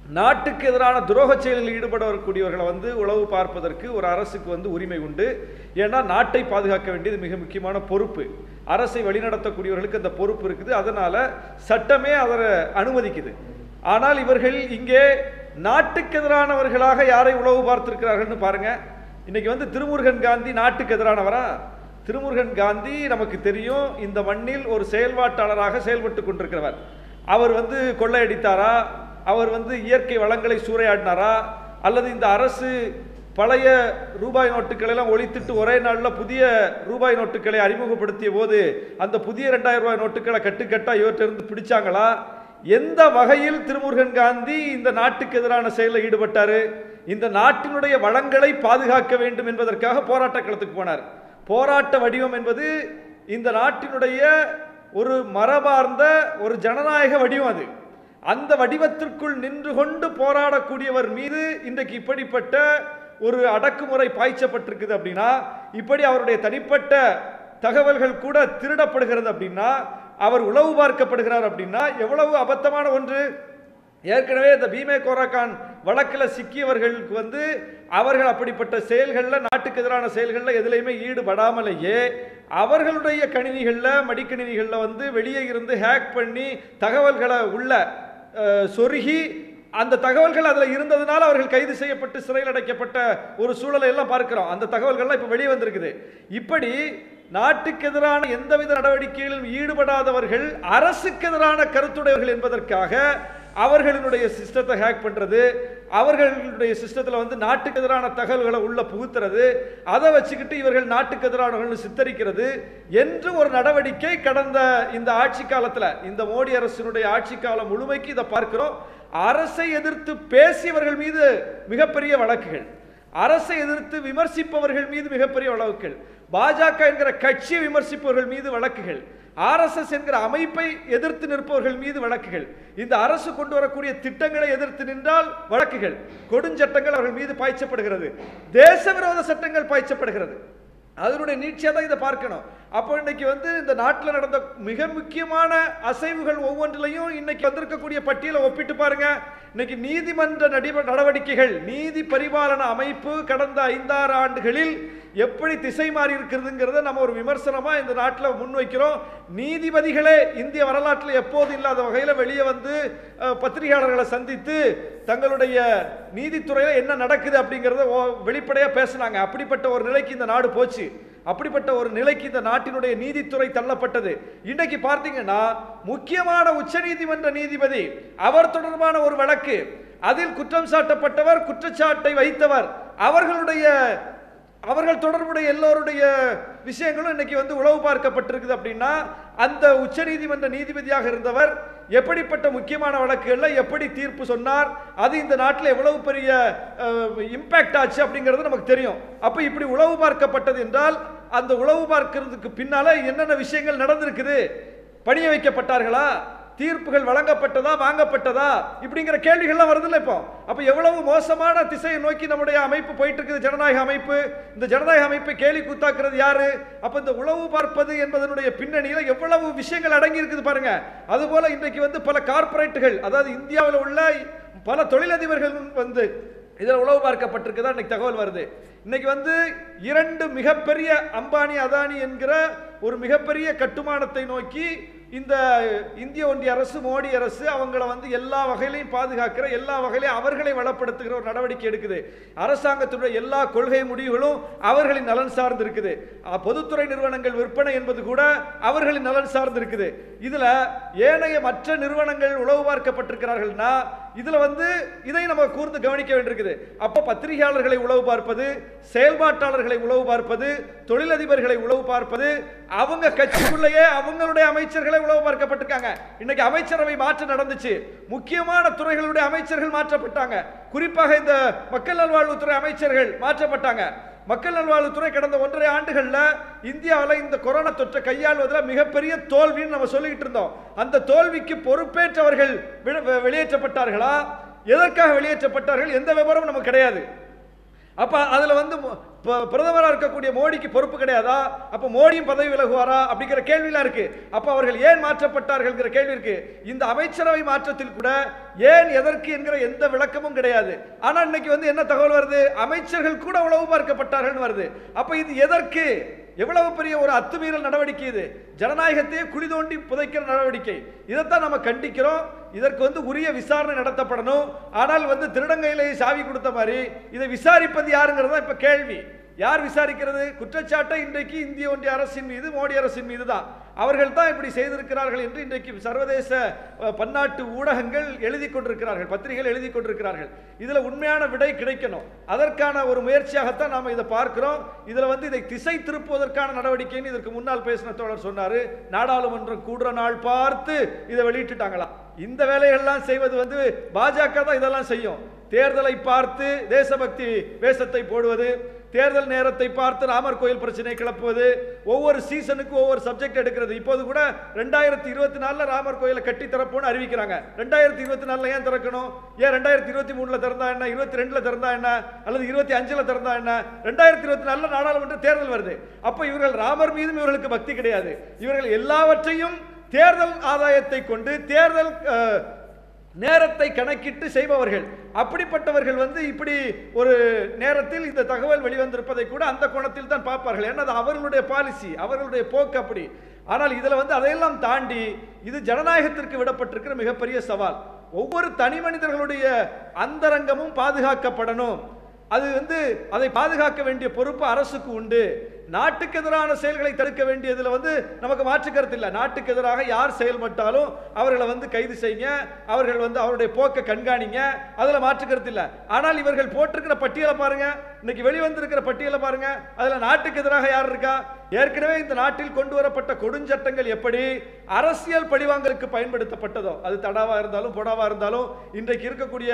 நாட்டுக்கு எதிரான துரோக செயலில் ஈடுபடக்கூடியவர்களை வந்து உளவு பார்ப்பதற்கு ஒரு அரசுக்கு வந்து உரிமை உண்டு ஏன்னா நாட்டை பாதுகாக்க வேண்டியது மிக முக்கியமான பொறுப்பு அரசை வழிநடத்தக்கூடியவர்களுக்கு அந்த பொறுப்பு இருக்குது அதனால சட்டமே அதை அனுமதிக்குது ஆனால் இவர்கள் இங்கே நாட்டுக்கு எதிரானவர்களாக யாரை உளவு பார்த்திருக்கிறார்கள்னு பாருங்க இன்னைக்கு வந்து திருமுருகன் காந்தி நாட்டுக்கு எதிரானவரா திருமுருகன் காந்தி நமக்கு தெரியும் இந்த மண்ணில் ஒரு செயல்பாட்டாளராக செயல்பட்டு கொண்டிருக்கிறவர் அவர் வந்து கொள்ளையடித்தாரா அவர் வந்து இயற்கை வளங்களை சூறையாடினாரா அல்லது இந்த அரசு பழைய ரூபாய் நோட்டுகளை எல்லாம் ஒழித்துட்டு ஒரே நாளில் புதிய ரூபாய் நோட்டுகளை அறிமுகப்படுத்திய போது அந்த புதிய ரெண்டாயிரம் ரூபாய் நோட்டுகளை கட்டுக்கட்டா இவற்றிலிருந்து பிடிச்சாங்களா எந்த வகையில் திருமுருகன் காந்தி இந்த நாட்டுக்கு எதிரான செயலில் ஈடுபட்டாரு இந்த நாட்டினுடைய வளங்களை பாதுகாக்க வேண்டும் என்பதற்காக போராட்ட களத்துக்கு போனார் போராட்ட வடிவம் என்பது இந்த நாட்டினுடைய ஒரு மரபார்ந்த ஒரு ஜனநாயக வடிவம் அது அந்த வடிவத்திற்குள் நின்று கொண்டு போராடக்கூடியவர் மீது இன்றைக்கு இப்படிப்பட்ட ஒரு அடக்குமுறை பாய்ச்சப்பட்டிருக்குது அப்படின்னா இப்படி அவருடைய தனிப்பட்ட தகவல்கள் கூட திருடப்படுகிறது அப்படின்னா அவர் உளவு பார்க்கப்படுகிறார் அப்படின்னா எவ்வளவு அபத்தமான ஒன்று ஏற்கனவே இந்த பீமே கோராக்கான் வழக்கில் சிக்கியவர்களுக்கு வந்து அவர்கள் அப்படிப்பட்ட செயல்களில் நாட்டுக்கு எதிரான செயல்களில் எதுலையுமே ஈடுபடாமலேயே அவர்களுடைய கணினிகளில் மடிக்கணினிகளில் வந்து வெளியே இருந்து ஹேக் பண்ணி தகவல்களை உள்ள அஹ், சொருகி அந்த தகவல்கள் அதில் இருந்ததுனால அவர்கள் கைது செய்யப்பட்டு சிறையில் அடைக்கப்பட்ட ஒரு சூழலை எல்லாம் பார்க்கிறோம் அந்த தகவல்கள்லாம் இப்போ வெளியே வந்திருக்குது இப்படி நாட்டுக்கு எதிரான எந்தவித நடவடிக்கைகளிலும் ஈடுபடாதவர்கள் அரசுக்கு எதிரான கருத்துடையவர்கள் என்பதற்காக அவர்களுடைய சிஸ்டத்தை ஹேக் பண்றது அவர்களுடைய சிஸ்டத்தில் வந்து நாட்டுக்கு எதிரான தகவல்களை உள்ள புகுத்துறது அதை வச்சுக்கிட்டு இவர்கள் நாட்டுக்கு எதிரானவர்கள் சித்தரிக்கிறது என்று ஒரு நடவடிக்கை கடந்த இந்த ஆட்சி காலத்தில் இந்த மோடி அரசினுடைய ஆட்சி காலம் முழுமைக்கு இதை பார்க்கிறோம் அரசை எதிர்த்து பேசியவர்கள் மீது மிகப்பெரிய வழக்குகள் அரசை எதிர்த்து விமர்சிப்பவர்கள் மீது மிகப்பெரிய வழக்குகள் பாஜக என்கிற கட்சியை விமர்சிப்பவர்கள் மீது வழக்குகள் ஆர்எஸ்எஸ் என்கிற அமைப்பை எதிர்த்து நிற்பவர்கள் மீது வழக்குகள் இந்த அரசு கொண்டு வரக்கூடிய திட்டங்களை எதிர்த்து நின்றால் வழக்குகள் கொடுஞ்சட்டங்கள் அவர்கள் மீது பாய்ச்சப்படுகிறது தேச விரோத சட்டங்கள் பாய்ச்சப்படுகிறது அதனுடைய நீட்சியாக தான் இதை பார்க்கணும் அப்போ இன்னைக்கு வந்து இந்த நாட்டில் நடந்த மிக முக்கியமான அசைவுகள் ஒவ்வொன்றிலையும் இன்னைக்கு வந்திருக்கக்கூடிய பட்டியலை ஒப்பிட்டு பாருங்க இன்னைக்கு நீதிமன்ற நடிவ நடவடிக்கைகள் நீதி பரிபாலன அமைப்பு கடந்த ஐந்தாறு ஆண்டுகளில் எப்படி திசை மாறி இருக்கிறதுங்கிறத நம்ம ஒரு விமர்சனமா இந்த நாட்டில் முன்வைக்கிறோம் நீதிபதிகளே இந்திய வரலாற்றில் எப்போது இல்லாத வகையில் வெளியே வந்து அஹ், பத்திரிகையாளர்களை சந்தித்து தங்களுடைய நீதித்துறையில் என்ன நடக்குது அப்படிங்கிறத ஓ- வெளிப்படையா பேசுனாங்க அப்படிப்பட்ட ஒரு நிலைக்கு இந்த நாடு போச்சு அப்படிப்பட்ட ஒரு நிலைக்கு இந்த நாட்டினுடைய நீதித்துறை தள்ளப்பட்டது இன்னைக்கு பார்த்தீங்கன்னா முக்கியமான உச்சநீதிமன்ற நீதிபதி அவர் தொடர்பான ஒரு வழக்கு அதில் குற்றம் சாட்டப்பட்டவர் குற்றச்சாட்டை வைத்தவர் அவர்களுடைய அவர்கள் தொடர்புடைய எல்லோருடைய விஷயங்களும் இன்னைக்கு வந்து உளவு பார்க்கப்பட்டிருக்குது அப்படின்னா அந்த உச்சநீதிமன்ற நீதிபதியாக இருந்தவர் எப்படிப்பட்ட முக்கியமான வழக்குகள்ல எப்படி தீர்ப்பு சொன்னார் அது இந்த நாட்டில் எவ்வளவு பெரிய இம்பாக்ட் ஆச்சு அப்படிங்கிறது நமக்கு தெரியும் அப்ப இப்படி உளவு பார்க்கப்பட்டது என்றால் அந்த உளவு பார்க்கிறதுக்கு பின்னால என்னென்ன விஷயங்கள் நடந்திருக்குது பணிய வைக்கப்பட்டார்களா தீர்ப்புகள் வழங்கப்பட்டதா வாங்கப்பட்டதா இப்படிங்கிற கேள்விகள்லாம் வருதுல்ல இப்போ அப்ப எவ்வளவு மோசமான திசையை நோக்கி நம்முடைய அமைப்பு போயிட்டு இருக்குது ஜனநாயக அமைப்பு இந்த ஜனநாயக அமைப்பை கேலி கூத்தாக்குறது யாரு அப்ப இந்த உளவு பார்ப்பது என்பதனுடைய பின்னணியில எவ்வளவு விஷயங்கள் அடங்கி இருக்குது பாருங்க அதுபோல இன்றைக்கு வந்து பல கார்ப்பரேட்டுகள் அதாவது இந்தியாவில் உள்ள பல தொழிலதிபர்கள் வந்து இதில் உளவு பார்க்கப்பட்டிருக்குதா இன்னைக்கு தகவல் வருது இன்னைக்கு வந்து இரண்டு மிகப்பெரிய அம்பானி அதானி என்கிற ஒரு மிகப்பெரிய கட்டுமானத்தை நோக்கி இந்த இந்திய ஒன்றிய அரசு மோடி அரசு அவங்கள வந்து எல்லா வகையிலையும் பாதுகாக்கிற எல்லா வகையிலையும் அவர்களை வளப்படுத்துகிற ஒரு நடவடிக்கை எடுக்குது அரசாங்கத்தினுடைய எல்லா கொள்கை முடிவுகளும் அவர்களின் நலன் சார்ந்து இருக்குது அஹ், பொதுத்துறை நிறுவனங்கள் விற்பனை என்பது கூட அவர்களின் நலன் சார்ந்து இருக்குது இதுல ஏனைய மற்ற நிறுவனங்கள் உளவு பார்க்கப்பட்டிருக்கிறார்கள்னா இதுல வந்து இதை நம்ம கூர்ந்து கவனிக்க வேண்டியிருக்குது அப்ப பத்திரிகையாளர்களை உளவு பார்ப்பது செயல்பாட்டாளர்களை உளவு பார்ப்பது தொழிலதிபர்களை உளவு பார்ப்பது அவங்க கட்சிக்குள்ளேயே அவங்களுடைய அமைச்சர்களை உளவு பார்க்கப்பட்டிருக்காங்க இன்னைக்கு அமைச்சரவை மாற்றம் நடந்துச்சு முக்கியமான துறைகளுடைய அமைச்சர்கள் மாற்றப்பட்டாங்க குறிப்பாக இந்த மக்கள் நல்வாழ்வுத்துறை அமைச்சர்கள் மாற்றப்பட்டாங்க மக்கள் நல்வாழ்வுத்துறை கடந்த ஒன்றரை ஆண்டுகள்ல இந்தியாவில் இந்த கொரோனா தொற்றை கையாள்வதில் மிகப்பெரிய தோல்வின்னு நம்ம சொல்லிக்கிட்டு இருந்தோம் அந்த தோல்விக்கு பொறுப்பேற்றவர்கள் விட- வெ- வெளியேற்றப்பட்டார்களா எதற்காக வெளியேற்றப்பட்டார்கள் எந்த விவரமும் நமக்கு கிடையாது அப்ப அதுல வந்து மு- ப- பிரதமரா இருக்கக்கூடிய மோடிக்கு பொறுப்பு கிடையாதா அப்ப மோடியும் பதவி விலகுவாரா அப்படிங்கிற கேள்விலாம் இருக்கு அப்ப அவர்கள் ஏன் மாற்றப்பட்டார்கள்ங்கிற கேள்வி இருக்கு இந்த அமைச்சரவை மாற்றத்தில் கூட ஏன் எதற்கு என்கிற எந்த விளக்கமும் கிடையாது ஆனா இன்னைக்கு வந்து என்ன தகவல் வருது அமைச்சர்கள் கூட உளவு பார்க்கப்பட்டார்கள் வருது அப்ப இது எதற்கு எவ்வளவு பெரிய ஒரு அத்துமீறல் நடவடிக்கை இது ஜனநாயகத்தையே குழி தோண்டி புதைக்கிற நடவடிக்கை இதைத்தான் நம்ம கண்டிக்கிறோம் இதற்கு வந்து உரிய விசாரணை நடத்தப்படணும் ஆனால் வந்து திருடங்கையிலே சாவி கொடுத்த மாதிரி இதை விசாரிப்பது யாருங்கிறது தான் இப்ப கேள்வி யார் விசாரிக்கிறது குற்றச்சாட்டை இன்றைக்கு இந்திய ஒன்றிய அரசின் மீது மோடி அரசின் மீது தான் அவர்கள் தான் இப்படி செய்திருக்கிறார்கள் என்று இன்றைக்கு சர்வதேச அஹ், பன்னாட்டு ஊடகங்கள் எழுதி கொண்டிருக்கிறார்கள் பத்திரிகைகள் எழுதி கொண்டிருக்கிறார்கள் இதுல உண்மையான விடை கிடைக்கணும் அதற்கான ஒரு முயற்சியாகத்தான் நாம இதை பார்க்கிறோம் இதுல வந்து இதை திசை திருப்புவதற்கான நடவடிக்கைன்னு இதற்கு முன்னால் பேசின தோழர் சொன்னாரு நாடாளுமன்றம் கூடுற நாள் பார்த்து இதை வெளியிட்டுட்டாங்களாம் இந்த வேலைகள்லாம் செய்வது வந்து பாஜக தான் இதெல்லாம் செய்யும் தேர்தலை பார்த்து தேசபக்தி வேஷத்தை போடுவது தேர்தல் நேரத்தை பார்த்து ராமர் கோயில் பிரச்சனை கிளப்புவது ஒவ்வொரு சீசனுக்கு ஒவ்வொரு சப்ஜெக்ட் எடுக்கிறது இப்போது கூட ரெண்டாயிரத்தி இருபத்தி நாலுல ராமர் கோயிலை கட்டி திறப்போம்னு அறிவிக்கிறாங்க ரெண்டாயிரத்தி இருபத்தி நாலுல ஏன் திறக்கணும் ஏன் ரெண்டாயிரத்தி இருபத்தி மூணுல திறந்தா என்ன இருபத்தி ரெண்டுல திறந்தா என்ன அல்லது இருபத்தி அஞ்சுல திறந்தா என்ன ரெண்டாயிரத்தி இருபத்தி நாலுல நாடாளுமன்ற தேர்தல் வருது அப்ப இவர்கள் ராமர் மீதும் இவர்களுக்கு பக்தி கிடையாது இவர்கள் எல்லாவற்றையும் தேர்தல் ஆதாயத்தை கொண்டு தேர்தல் அஹ், நேரத்தை கணக்கிட்டு செய்பவர்கள் அப்படிப்பட்டவர்கள் வந்து இப்படி ஒரு நேரத்தில் இந்த தகவல் வெளிவந்திருப்பதை கூட அந்த கோணத்தில் தான் பார்ப்பார்கள் ஏன்னா அது அவர்களுடைய பாலிசி அவர்களுடைய போக்கு அப்படி ஆனால் இதுல வந்து அதையெல்லாம் தாண்டி இது ஜனநாயகத்திற்கு விடப்பட்டிருக்கிற மிகப்பெரிய சவால் ஒவ்வொரு தனி மனிதர்களுடைய அந்தரங்கமும் பாதுகாக்கப்படணும் அது வந்து அதை பாதுகாக்க வேண்டிய பொறுப்பு அரசுக்கு உண்டு நாட்டுக்கு எதிரான செயல்களை தடுக்க வேண்டியதுல வந்து நமக்கு மாற்று கருத்து இல்லை நாட்டுக்கு எதிராக யார் செயல்பட்டாலும் அவர்களை வந்து கைது செய்யுங்க அவர்கள் வந்து அவருடைய போக்கை கண்காணிங்க அதுல மாற்று கருத்து இல்லை ஆனால் இவர்கள் போட்டிருக்கிற பட்டியலை பாருங்க இன்னைக்கு வெளிவந்திருக்கிற பட்டியலை பாருங்க அதுல நாட்டுக்கு எதிராக யார் இருக்கா ஏற்கனவே இந்த நாட்டில் கொண்டு வரப்பட்ட கொடுஞ்சட்டங்கள் எப்படி அரசியல் பழிவாங்கலுக்கு பயன்படுத்தப்பட்டதோ அது தடாவா இருந்தாலும் பொடாவா இருந்தாலும் இன்றைக்கு இருக்கக்கூடிய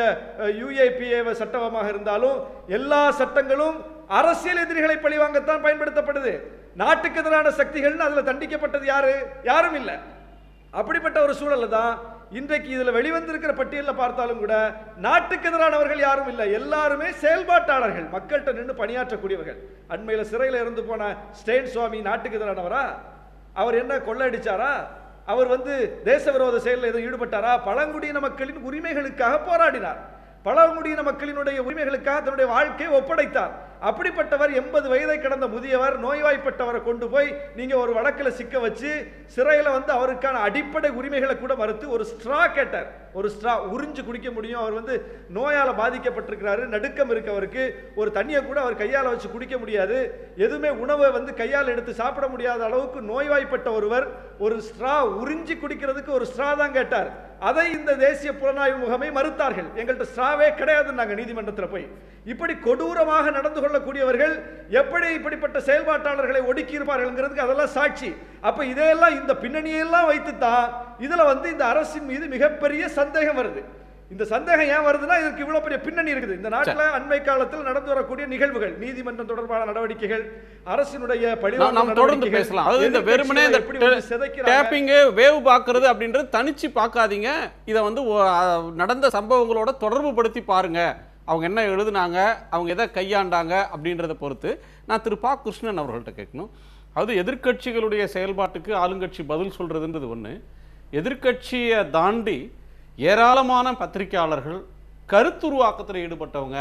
யுஏபிஏ சட்டமாக இருந்தாலும் எல்லா சட்டங்களும் அரசியல் எதிரிகளை பழிவாங்கத்தான் பயன்படுத்தப்படுது நாட்டுக்கு எதிரான சக்திகள்னு அதுல தண்டிக்கப்பட்டது யாரு யாரும் இல்லை அப்படிப்பட்ட ஒரு சூழல்ல தான் இன்றைக்கு இதுல வெளிவந்திருக்கிற பட்டியலில் பார்த்தாலும் கூட நாட்டுக்கு எதிரானவர்கள் யாரும் இல்லை எல்லாருமே செயல்பாட்டாளர்கள் மக்கள்கிட்ட நின்று பணியாற்றக்கூடியவர்கள் அண்மையில சிறையில் இருந்து போன ஸ்டேன் சுவாமி நாட்டுக்கு எதிரானவரா அவர் என்ன கொள்ளையடிச்சாரா அவர் வந்து தேச விரோத செயலில் எதுவும் ஈடுபட்டாரா பழங்குடியின மக்களின் உரிமைகளுக்காக போராடினார் பழங்குடியின மக்களினுடைய உரிமைகளுக்காக தன்னுடைய வாழ்க்கையை ஒப்படைத்தார் அப்படிப்பட்டவர் எண்பது வயதை கடந்த முதியவர் நோய்வாய்ப்பட்டவரை கொண்டு போய் நீங்க ஒரு வழக்கில் சிக்க வச்சு சிறையில் வந்து அவருக்கான அடிப்படை உரிமைகளை கூட மறுத்து ஒரு ஸ்ட்ரா கேட்டார் ஒரு ஸ்ட்ரா உறிஞ்சு குடிக்க முடியும் அவர் வந்து நோயால் பாதிக்கப்பட்டிருக்கிறாரு நடுக்கம் இருக்கு அவருக்கு ஒரு தண்ணியை கூட அவர் கையால் வச்சு குடிக்க முடியாது எதுவுமே உணவை வந்து கையால் எடுத்து சாப்பிட முடியாத அளவுக்கு நோய்வாய்ப்பட்ட ஒருவர் ஒரு ஸ்ட்ரா உறிஞ்சி குடிக்கிறதுக்கு ஒரு ஸ்ட்ரா தான் கேட்டார் அதை இந்த தேசிய புலனாய்வு முகமை மறுத்தார்கள் எங்கள்கிட்ட ஸ்ட்ராவே கிடையாது நாங்கள் நீதிமன்றத்தில் போய் இப்படி கொடூரமாக நடந்து கொள்ளக்கூடியவர்கள் எப்படி இப்படிப்பட்ட செயல்பாட்டாளர்களை ஒடுக்கி இருப்பார்கள்ங்கிறதுக்கு அதெல்லாம் சாட்சி அப்ப இதையெல்லாம் இந்த பின்னணியெல்லாம் வைத்து தான் இதுல வந்து இந்த அரசின் மீது மிகப்பெரிய சந்தேகம் வருது இந்த சந்தேகம் ஏன் வருதுன்னா இதற்கு இவ்வளவு பெரிய பின்னணி இருக்குது இந்த நாட்டுல அண்மை காலத்தில் நடந்து வரக்கூடிய நிகழ்வுகள் நீதிமன்றம் தொடர்பான நடவடிக்கைகள் அரசினுடைய நாம் பழிவாங்கல் நாம் தொடர்ந்து நடவடிக்கைகள், பேசலாம் அதாவது இந்த வெறுமனே இந்த எதிர்க்கட்சிகளை எப்படி வந்து சிதைக்கிறாங்க டேப்பிங்கு வேவ் பார்க்கறது அப்படின்றது தனிச்சு பார்க்காதீங்க இதை வந்து ஒ- அ, நடந்த சம்பவங்களோட தொடர்பு படுத்தி பாருங்க அவங்க என்ன எழுதுனாங்க அவங்க எதை கையாண்டாங்க அப்படின்றத பொறுத்து நான் திரு பா கிருஷ்ணன் அவர்கள்ட்ட கேட்கணும் அதாவது எதிர்க்கட்சிகளுடைய செயல்பாட்டுக்கு ஆளுங்கட்சி பதில் சொல்றதுன்றது ஒன்று எதிர்க்கட்சியை தாண்டி ஏராளமான பத்திரிகையாளர்கள் கருத்துருவாக்கத்தில் ஈடுபட்டவங்க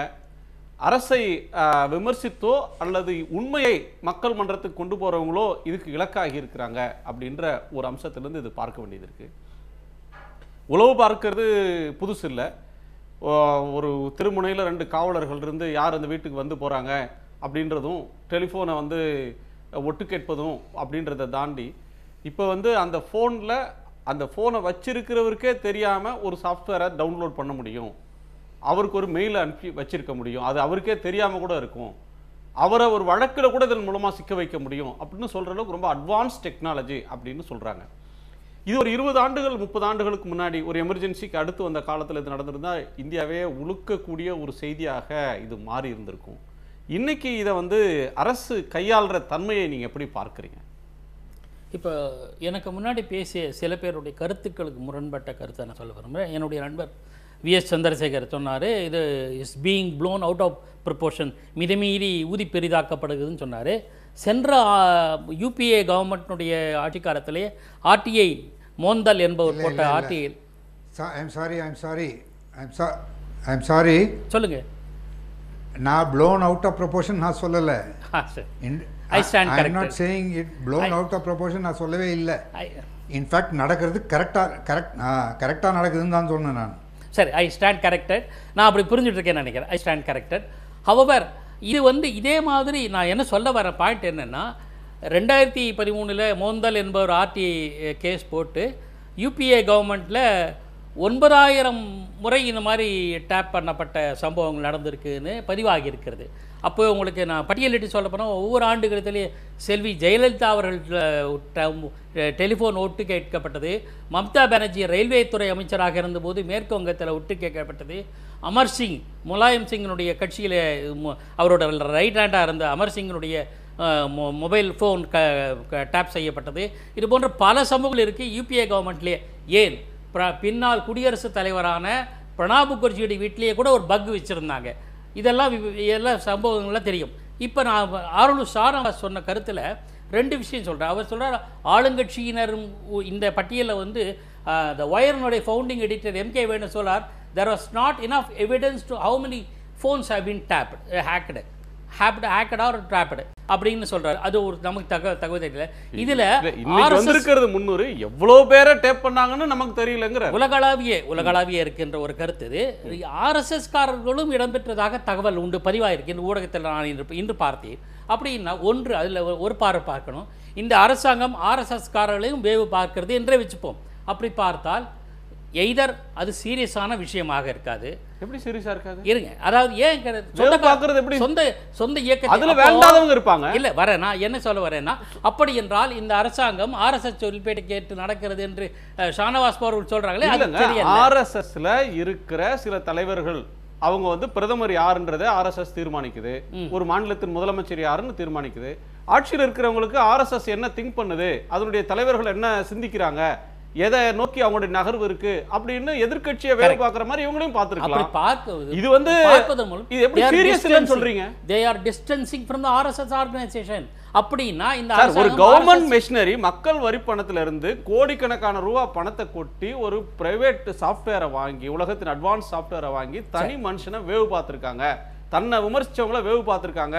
அரசை ஆஹ், விமர்சித்தோ அல்லது உண்மையை மக்கள் மன்றத்துக்கு கொண்டு போறவங்களோ இதுக்கு இலக்காகி இருக்கிறாங்க அப்படின்ற ஒரு அம்சத்திலிருந்து இது பார்க்க வேண்டியது இருக்கு உளவு பார்க்கறது புதுசு இல்லை ஒரு திருமுனையில் ரெண்டு காவலர்கள் இருந்து யார் அந்த வீட்டுக்கு வந்து போகிறாங்க அப்படின்றதும் டெலிஃபோனை வந்து ஒட்டு கேட்பதும் அப்படின்றத தாண்டி இப்போ வந்து அந்த ஃபோனில் அந்த ஃபோனை வச்சிருக்கிறவருக்கே தெரியாமல் ஒரு சாஃப்ட்வேரை டவுன்லோட் பண்ண முடியும் அவருக்கு ஒரு மெயில் அனுப்பி வச்சிருக்க முடியும் அது அவருக்கே தெரியாமல் கூட இருக்கும் அவரை ஒரு வழக்கில் கூட இதன் மூலமாக சிக்க வைக்க முடியும் அப்படின்னு சொல்கிற அளவுக்கு ரொம்ப அட்வான்ஸ் டெக்னாலஜி அப்படின்னு சொல்கிறாங்க இது ஒரு இருபது ஆண்டுகள் முப்பது ஆண்டுகளுக்கு முன்னாடி ஒரு எமர்ஜென்சிக்கு அடுத்து வந்த காலத்தில் இது நடந்திருந்தா இந்தியாவே உழுக்கக்கூடிய ஒரு செய்தியாக இது மாறி இருந்திருக்கும் இன்னைக்கு இதை வந்து அரசு கையாளுற தன்மையை நீங்கள் எப்படி பார்க்குறீங்க இப்போ எனக்கு முன்னாடி பேசிய சில பேருடைய கருத்துக்களுக்கு முரண்பட்ட கருத்தை நான் சொல்ல விரும்புகிறேன் என்னுடைய நண்பர் விஎஸ் சந்திரசேகர் சொன்னார் இது is being blown out of proportion மிதமீறி ஊதி பெரிதாக்கப்படுகுதுன்னு சொன்னார் சென்ற யூபிஏ கவர்மெண்ட்னுடைய ஆட்சி காலத்திலே ஆர்டிஐ மோந்தல் என்பவர் போட்ட RTI I'm sorry I'm sorry I'm சா ஐம் சாரி சொல்லுங்கள் நான் ப்ளோன் அவுட் ஆஃப் ப்ரொபோர்ஷன் நான் சொல்லலை ஆ சரி I stand I not corrected. Saying it blown out of proportion நான் சொல்லவே இல்லை I- இன்ஃபேக்ட் நடக்கிறது கரெக்டாக கரெக்ட் கரெக்டாக நடக்குதுன்னு தான் சொன்னேன் நான் சரி ஐ ஸ்டாண்ட் கரெக்டட் நான் அப்படி புரிஞ்சுட்டு இருக்கேன்னு நினைக்கிறேன் ஐ ஸ்டாண்ட் கரெக்டட் ஹவவர் இது வந்து இதே மாதிரி நான் என்ன சொல்ல வர பாயிண்ட் என்னென்னா ரெண்டாயிரத்தி பதிமூணில் மோந்தல் என்பவர் ஆர்டிஐ கேஸ் போட்டு யூபிஏ கவர்மெண்ட்டில் ஒன்பதாயிரம் முறை இந்த மாதிரி டேப் பண்ணப்பட்ட சம்பவங்கள் நடந்திருக்குன்னு பதிவாகி இருக்கிறது அப்போ உங்களுக்கு நான் பட்டியலிட்டு சொல்ல போனால் ஒவ்வொரு ஆண்டுகளத்திலே செல்வி ஜெயலலிதா அவர்கள் டெலிஃபோன் ஒட்டு கேட்கப்பட்டது மம்தா பானர்ஜி ரயில்வே துறை அமைச்சராக இருந்தபோது மேற்கு வங்கத்தில் ஒட்டு கேட்கப்பட்டது அமர் சிங் முலாயம் சிங்கினுடைய கட்சியில் அவரோட ரைட் ஹேண்டாக இருந்த அமர் சிங்கினுடைய அஹ், மொ- மொபைல் ஃபோன் க க- டேப் செய்யப்பட்டது இது போன்ற பல சம்பவங்கள் இருக்குது யூபிஏ கவர்மெண்ட்லேயே ஏன் பிர- பின்னால் குடியரசுத் தலைவரான பிரணாப் முகர்ஜியுடைய வீட்டிலேயே கூட ஒரு பக் வச்சுருந்தாங்க இதெல்லாம் வி- இதெல்லாம் சம்பவங்கள்லாம் தெரியும் இப்போ நான் ஆளுநர் ஷானவாஸ் சொன்ன கருத்தில் ரெண்டு விஷயம் சொல்கிறேன் அவர் சொல்கிறார் ஆளுங்கட்சியினரும் உ- இந்த பட்டியலில் வந்து த ஒயர்னுடைய ஃபவுண்டிங் எடிட்டர் எம்கே வேணு சொல்லார் there was not enough evidence to how many phones have been tapped hacked tapped hacked or trapped அப்படின்னு சொல்றாரு அது ஒரு நமக்கு தக தகவல் தெரியல இதுல இல்ல, இன்னைக்கு RSS வந்திருக்கிறது முன்னூறு எவ்வளவு பேரை டேப் பண்ணாங்கன்னு நமக்கு தெரியலங்கிற உலகளாவிய உலகளாவிய இருக்கின்ற ஒரு கருத்து இது ஆர்எஸ்எஸ் காரர்களும் இடம்பெற்றதாக தகவல் உண்டு பதிவாயிருக்கு இந்த ஊடகத்தில் நான் இன்று இன்று பார்த்தேன் அப்படின்னா ஒன்று அதில் ஒரு பார்வை பார்க்கணும் இந்த அரசாங்கம் ஆர்எஸ்எஸ் காரர்களையும் வேவு பார்க்கிறது என்றே வச்சுப்போம் அப்படி பார்த்தால் எய்தர் அது சீரியஸான விஷயமாக இருக்காது எப்படி சீரியஸா இருக்காது இருங்க அதாவது ஏன் கிடை- வேவு சொந்த பார்க்கறது எப்படி? சொந்த சொந்த இயக்கத்தை அதுல அப்போ- வேண்டாதவங்க இருப்பாங்க இல்ல வரேன் நான் என்ன சொல்ல வரேன்னா அப்படி என்றால் இந்த அரசாங்கம் ஆர்எஸ்எஸ் சொல்லிப்பேட்டை கேட்டு நடக்கிறது என்று அஹ், ஷானவாஸ் அவர்கள் சொல்றாங்களே அது இல்லைங்க தெரியல ஆர்எஸ்எஸ்ல இருக்கிற சில தலைவர்கள் அவங்க வந்து பிரதமர் யாருன்றதை ஆர்எஸ்எஸ் தீர்மானிக்குது ஒரு மாநிலத்தின் முதலமைச்சர் யாருன்னு தீர்மானிக்குது ஆட்சியில் இருக்கிறவங்களுக்கு ஆர்எஸ்எஸ் என்ன திங்க் பண்ணுது அதனுடைய தலைவர்கள் என்ன சிந்திக்கிறாங்க எதை நோக்கி அவங்களுடைய நகர்வு இருக்கு அப்படின்னு எதிர்க்கட்சியை வேலை பார்க்குற மாதிரி இவங்களையும் அப்படி பார்த்துருக்கலாம் பார்க்கிறது இது வந்து பார்ப்பதன் மூலம் இது எப்படி serious இல்லைன்னு சொல்றீங்க? They are distancing from the RSS organisation அப்படின்னா இந்த சார் ஒரு அரசாங்கம் கவர்மெண்ட் RSS மெஷினரி மக்கள் வரி பணத்துல இருந்து கோடிக்கணக்கான ரூபா பணத்தை கொட்டி ஒரு பிரைவேட் சாஃப்ட்வேரை வாங்கி உலகத்தின் அட்வான்ஸ் சாஃப்ட்வேரை வாங்கி தனி மனுஷனை வேவு பார்த்திருக்காங்க தன்னை விமர்சிச்சவங்கள வேவு பார்த்திருக்காங்க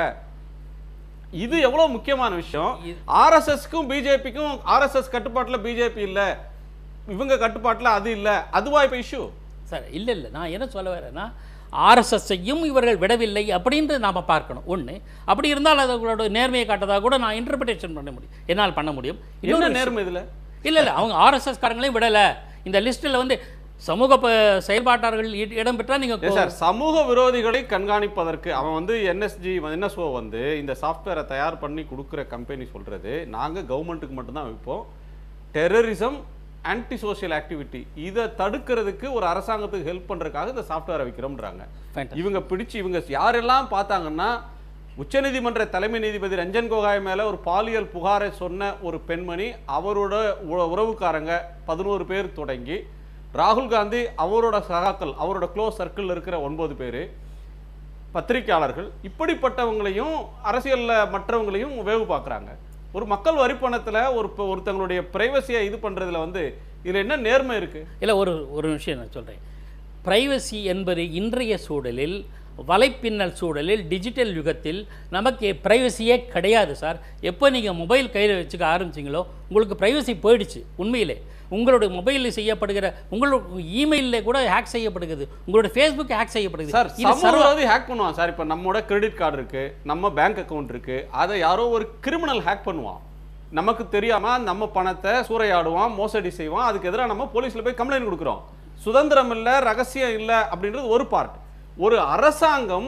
இது எவ்வளவு முக்கியமான விஷயம் ஆர்எஸ்எஸ்க்கும் பிஜேபிக்கும் ஆர்எஸ்எஸ் கட்டுப்பாட்டுல பிஜேபி இல்ல இவங்க கட்டுப்பாட்டுல அது இல்ல அதுவா இப்ப இஷ்யூ சார் இல்லை இல்லை நான் என்ன சொல்ல வரேன்னா ஆர்எஸ்எஸ்ஸையும் இவர்கள் விடவில்லை அப்படின்ட்டு நாம் பார்க்கணும் ஒன்று அப்படி இருந்தால் அதோட நேர்மையை காட்டதாக கூட நான் இன்டர்பிரேஷன் பண்ண முடியும் என்னால் பண்ண முடியும் என்ன இன்னொரு விஷயம். நேர்மை இதுல இல்லை இல்லை அவங்க ஆர்எஸ்எஸ் காரங்களையும் விடலை இந்த லிஸ்ட்டில் வந்து சமூக ப- செயல்பாட்டாளர்கள் இ- இடம் பெற்றால் ஏன் நீங்கள் சார் சமூக விரோதிகளை கண்காணிப்பதற்கு அவன் வந்து என்எஸ்ஜி என்எஸ்ஓ வந்து இந்த சாஃப்ட்வேரை தயார் பண்ணி கொடுக்குற கம்பெனி சொல்றது நாங்க கவர்மெண்ட்டுக்கு மட்டும்தான் வைப்போம் டெரரிசம் ஆன்டி சோஷியல் ஆக்டிவிட்டி இதை தடுக்கிறதுக்கு ஒரு அரசாங்கத்துக்கு ஹெல்ப் பண்றதுக்காக இந்த சாஃப்ட்வேரை வைக்கிறோம்ன்றாங்க Fantastic. இவங்க பிடிச்சு இவங்க யாரெல்லாம் பார்த்தாங்கன்னா உச்சநீதிமன்ற தலைமை நீதிபதி ரஞ்சன் கோகாய் மேல ஒரு பாலியல் புகாரை சொன்ன ஒரு பெண்மணி அவரோட உ- உறவுக்காரங்க பதினோரு பேர் தொடங்கி ராகுல் காந்தி அவரோட சகாக்கள் அவரோட க்ளோஸ் சர்க்கிள் இருக்கிற ஒன்பது பேர் பத்திரிக்கையாளர்கள் இப்படிப்பட்டவங்களையும் அரசியல்ல மற்றவங்களையும் வேவு பார்க்குறாங்க ஒரு மக்கள் வரி பணத்துல ஒரு ப- ஒருத்தங்களுடைய பிரைவசியை இது பண்றதுல வந்து இதுல என்ன நேர்மை இருக்கு இல்லை ஒரு ஒரு விஷயம் நான் சொல்கிறேன் ப்ரைவசி என்பது இன்றைய சூழலில் வலைப்பின்னல் சூழலில் டிஜிட்டல் யுகத்தில் நமக்கு ப்ரைவசியே கிடையாது சார் எப்போ நீங்கள் மொபைல் கையில் வச்சுக்க ஆரம்பிச்சிங்களோ உங்களுக்கு ப்ரைவசி போயிடுச்சு உண்மையிலே உங்களுடைய மொபைலில் செய்யப்படுகிற உங்களோட இமெயிலில் கூட ஹேக் செய்யப்படுகிறது உங்களோட ஃபேஸ்புக் ஹேக் செய்யப்படுகிறது சார் இது சர்வ சமூகவாதி ஹேக் பண்ணுவான் சார் இப்போ நம்மோட கிரெடிட் கார்டு இருக்கு நம்ம பேங்க் அக்கவுண்ட் இருக்கு அதை யாரோ ஒரு கிரிமினல் ஹேக் பண்ணுவான் நமக்கு தெரியாம நம்ம பணத்தை சூறையாடுவான் மோசடி செய்வான் அதுக்கு எதிராக நம்ம போலீஸ்ல போய் கம்ப்ளைண்ட் கொடுக்குறோம் சுதந்திரம் இல்ல ரகசியம் இல்ல அப்படின்றது ஒரு பார்ட் ஒரு அரசாங்கம்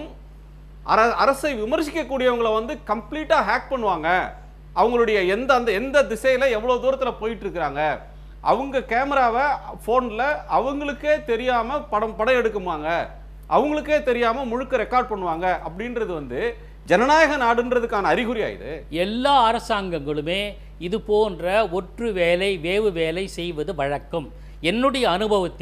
அர அரசை விமர்சிக்கக்கூடியவங்கள வந்து கம்ப்ளீட்டா ஹேக் பண்ணுவாங்க அவங்களுடைய எந்த அந்த எந்த திசையில எவ்வளவு தூரத்துல போயிட்டு இருக்கிறாங்க அவங்க கேமராவை ஃபோனில் அவங்களுக்கே தெரியாம படம் படம் எடுக்குமாங்க அவங்களுக்கே தெரியாம முழுக்க ரெக்கார்ட் பண்ணுவாங்க அப்படின்றது வந்து ஜனநாயக நாடுன்றதுக்கான அறிகுறியா இது எல்லா அரசாங்கங்களுமே இது போன்ற ஒற்று வேலை வேவு வேலை செய்வது வழக்கம் என்னுடைய அனுபவத்திலே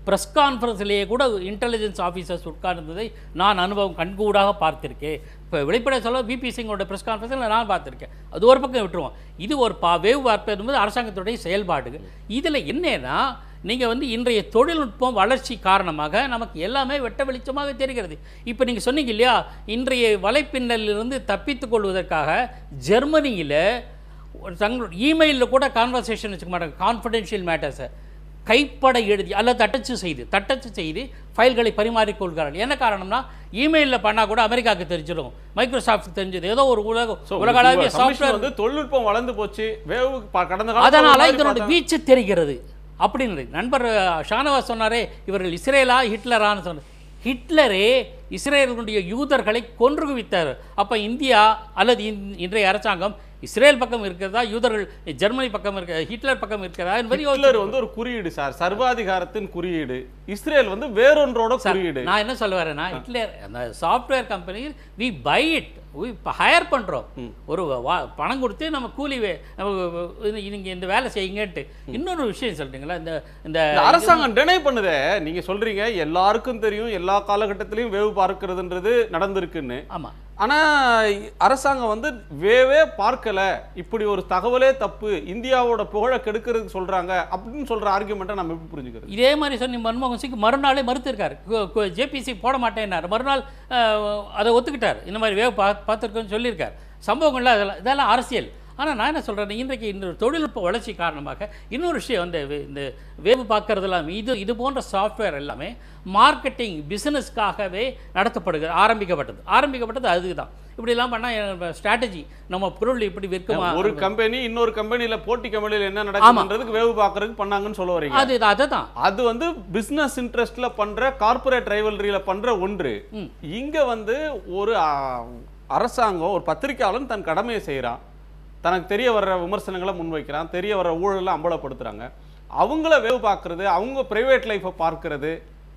ப்ரெஸ் கான்ஃபரன்ஸ்லேயே கூட இன்டெலிஜென்ஸ் ஆஃபீஸர்ஸ் உட்கார்ந்ததை நான் அனுபவம் கண்கூடாக பார்த்திருக்கேன் இப்போ வெளிப்படை சொல்ல பிபி சிங்கோட ப்ரெஸ் கான்ஃபரன்ஸில் நான் பார்த்துருக்கேன் அது ஒரு பக்கம் விட்டுருவோம் இது ஒரு பா வேவ் பார்ப்பது என்பது அரசாங்கத்துடைய செயல்பாடுகள் இதில் என்னன்னா நீங்கள் வந்து இன்றைய தொழில்நுட்பம் வளர்ச்சி காரணமாக நமக்கு எல்லாமே வெட்ட வெளிச்சமாக தெரிகிறது இப்போ நீங்கள் சொன்னீங்க இல்லையா இன்றைய வலைப்பின்னலிலிருந்து தப்பித்துக் கொள்வதற்காக ஜெர்மனியில் தங்களோட இமெயிலில் கூட கான்வர்சேஷன் வச்சுக்க மாட்டாங்க கான்ஃபிடென்ஷியல் மேட்டர்ஸை கைப்பட எழுதி அல்லது தட்டச்சு செய்து தட்டச்சு செய்து ஃபைல்களை பரிமாறிக்கொள்கிறார்கள் என்ன காரணம்னா இமெயிலில் பண்ணால் கூட அமெரிக்காவுக்கு தெரிஞ்சிடும் மைக்ரோசாஃப்ட் தெரிஞ்சது ஏதோ ஒரு உலக So, உலகளாவிய உங்க submission சாஃப்ட்வேர் வந்து தொழில்நுட்பம் வளர்ந்து போச்சு வேவு ப- கடந்த காலத்துல அதனால ஒரு மாதிரி இதனோட பார்த்தா- வீச்சு தெரிகிறது அப்படின்னு நண்பர் அஹ், ஷானவாஸ் சொன்னாரே இவர்கள் இஸ்ரேலா ஹிட்லரான்னு சொன்னார் ஹிட்லரே இஸ்ரேலுடைய யூதர்களை கொன்று குவித்தார் அப்ப இந்தியா அல்லது இன்- இன்றைய அரசாங்கம் இஸ்ரேல் பக்கம் இருக்கிறதா யூதர்கள் ஜெர்மனி பக்கம் இருக்க ஹிட்லர் பக்கம் இருக்கிறதா என்பதை ஹிட்லர் யோசிச்சு வந்து ஒரு குறியீடு சார் சர்வாதிகாரத்தின் குறியீடு இஸ்ரேல் வந்து வேறொன்றோட குறியீடு நான் என்ன சொல்ல வரேன்னா ஹிட்லர் அந்த software company we buy it இப்போ ஹையர் பண்ணுறோம் ஒரு வா- பணம் கொடுத்து நம்ம கூலி வே- நம்ம இது- நீங்க இந்த வேலை செய்யுங்கன்ட்டு இன்னொரு விஷயம் சொல்லிட்டுங்களா இந்த இந்த இந்த அரசாங்கம் டினை பண்ணுதே நீங்க சொல்றீங்க எல்லாருக்கும் தெரியும் எல்லா காலகட்டத்திலையும் வேவு பார்க்கிறதுன்றது நடந்திருக்குன்னு ஆமா ஆனா அரசாங்கம் வந்து வேவே பார்க்கல இப்படி ஒரு தகவலே தப்பு இந்தியாவோட புகழை கெடுக்கிறதுக்கு சொல்றாங்க அப்படின்னு சொல்ற ஆர்குமெண்ட்டை நம்ம எப்படி புரிஞ்சுக்கிறது இதே மாதிரி சொன்னி மன்மோகன் சிங் மறுநாளே மறுத்திருக்காரு ஜேபிசி போட மாட்டேன்னார் மறுநாள் அஹ், அதை ஒத்துக்கிட்டார் இந்த மாதிரி வேவ் பா பார்த்துருக்கோன்னு சொல்லியிருக்கார் சம்பவங்கள்லாம் இதெல்லாம் இதெல்லாம் அரசியல் ஆனால் நான் என்ன சொல்கிறேன் இன்றைக்கு இந்த தொழில்நுட்ப வளர்ச்சி காரணமாக இன்னொரு விஷயம் வந்து வே- இந்த வேவு பார்க்கறது எல்லாமே இது இது போன்ற சாஃப்ட்வேர் எல்லாமே மார்க்கெட்டிங் பிஸ்னஸ்க்காகவே நடத்தப்படுகிறது ஆரம்பிக்கப்பட்டது ஆரம்பிக்கப்பட்டது அதுதான் இப்படிலாம் பண்ணால் ஸ்ட்ராட்டஜி நம்ம பொருள் இப்படி விற்குமா ஒரு கம்பெனி இன்னொரு கம்பெனில போட்டி கம்பெனில என்ன நடக்குதுன்றதுக்கு வேவு பார்க்கறதுக்கு பண்ணாங்கன்னு சொல்ல வரீங்க அது அதை தான் அது வந்து பிசினஸ் இன்ட்ரெஸ்ட்ல பண்ற கார்ப்பரேட் ரைவல்ரியில பண்ற ஒன்று இங்க வந்து ஒரு ஆ, அரசாங்கம் ஒரு பத்திரிக்கையாளன் தன் கடமையை செய்றான் தனக்கு தெரிய வர்ற விமர்சனங்களை முன்வைக்கிறான் தெரிய வர்ற ஊழலை அம்பலப்படுத்துறாங்க அவங்கள வேவு பார்க்கறது அவங்க பிரைவேட் லைஃப்பை பார்க்கறது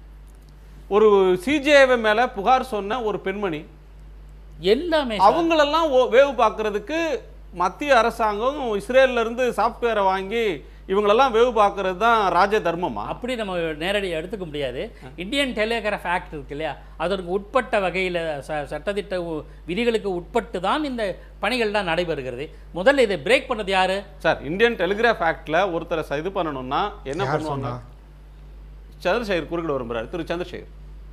ஒரு சிஜேவை மேல புகார் சொன்ன ஒரு பெண்மணி எல்லாமே சார். அவங்களெல்லாம் ஓ- வேவு பார்க்கறதுக்கு மத்திய அரசாங்கம் இஸ்ரேல்ல இருந்து சாஃப்ட்வேரை வாங்கி இவங்களெல்லாம் வேவு பார்க்கறது தான் ராஜ தர்மமா அப்படி நம்ம நேரடியாக எடுத்துக்க முடியாது இந்தியன் டெலிகிராஃப் ஆக்ட் இருக்கு இல்லையா அதற்கு உட்பட்ட வகையில் ச சட்டத்திட்ட உ- விதிகளுக்கு உட்பட்டு தான் இந்த பணிகள்லாம் நடைபெறுகிறது முதல்ல இதை பிரேக் பண்ணது யாரு சார் இந்தியன் டெலிகிராஃப் ஆக்ட்ல ஒருத்தரை ச- இது பண்ணணும்னா என்ன யார் பண்ணுவாங்க சொன்னா? சந்திரசேகர் குறுக்கிட விரும்புறாரு திரு சந்திரசேகர்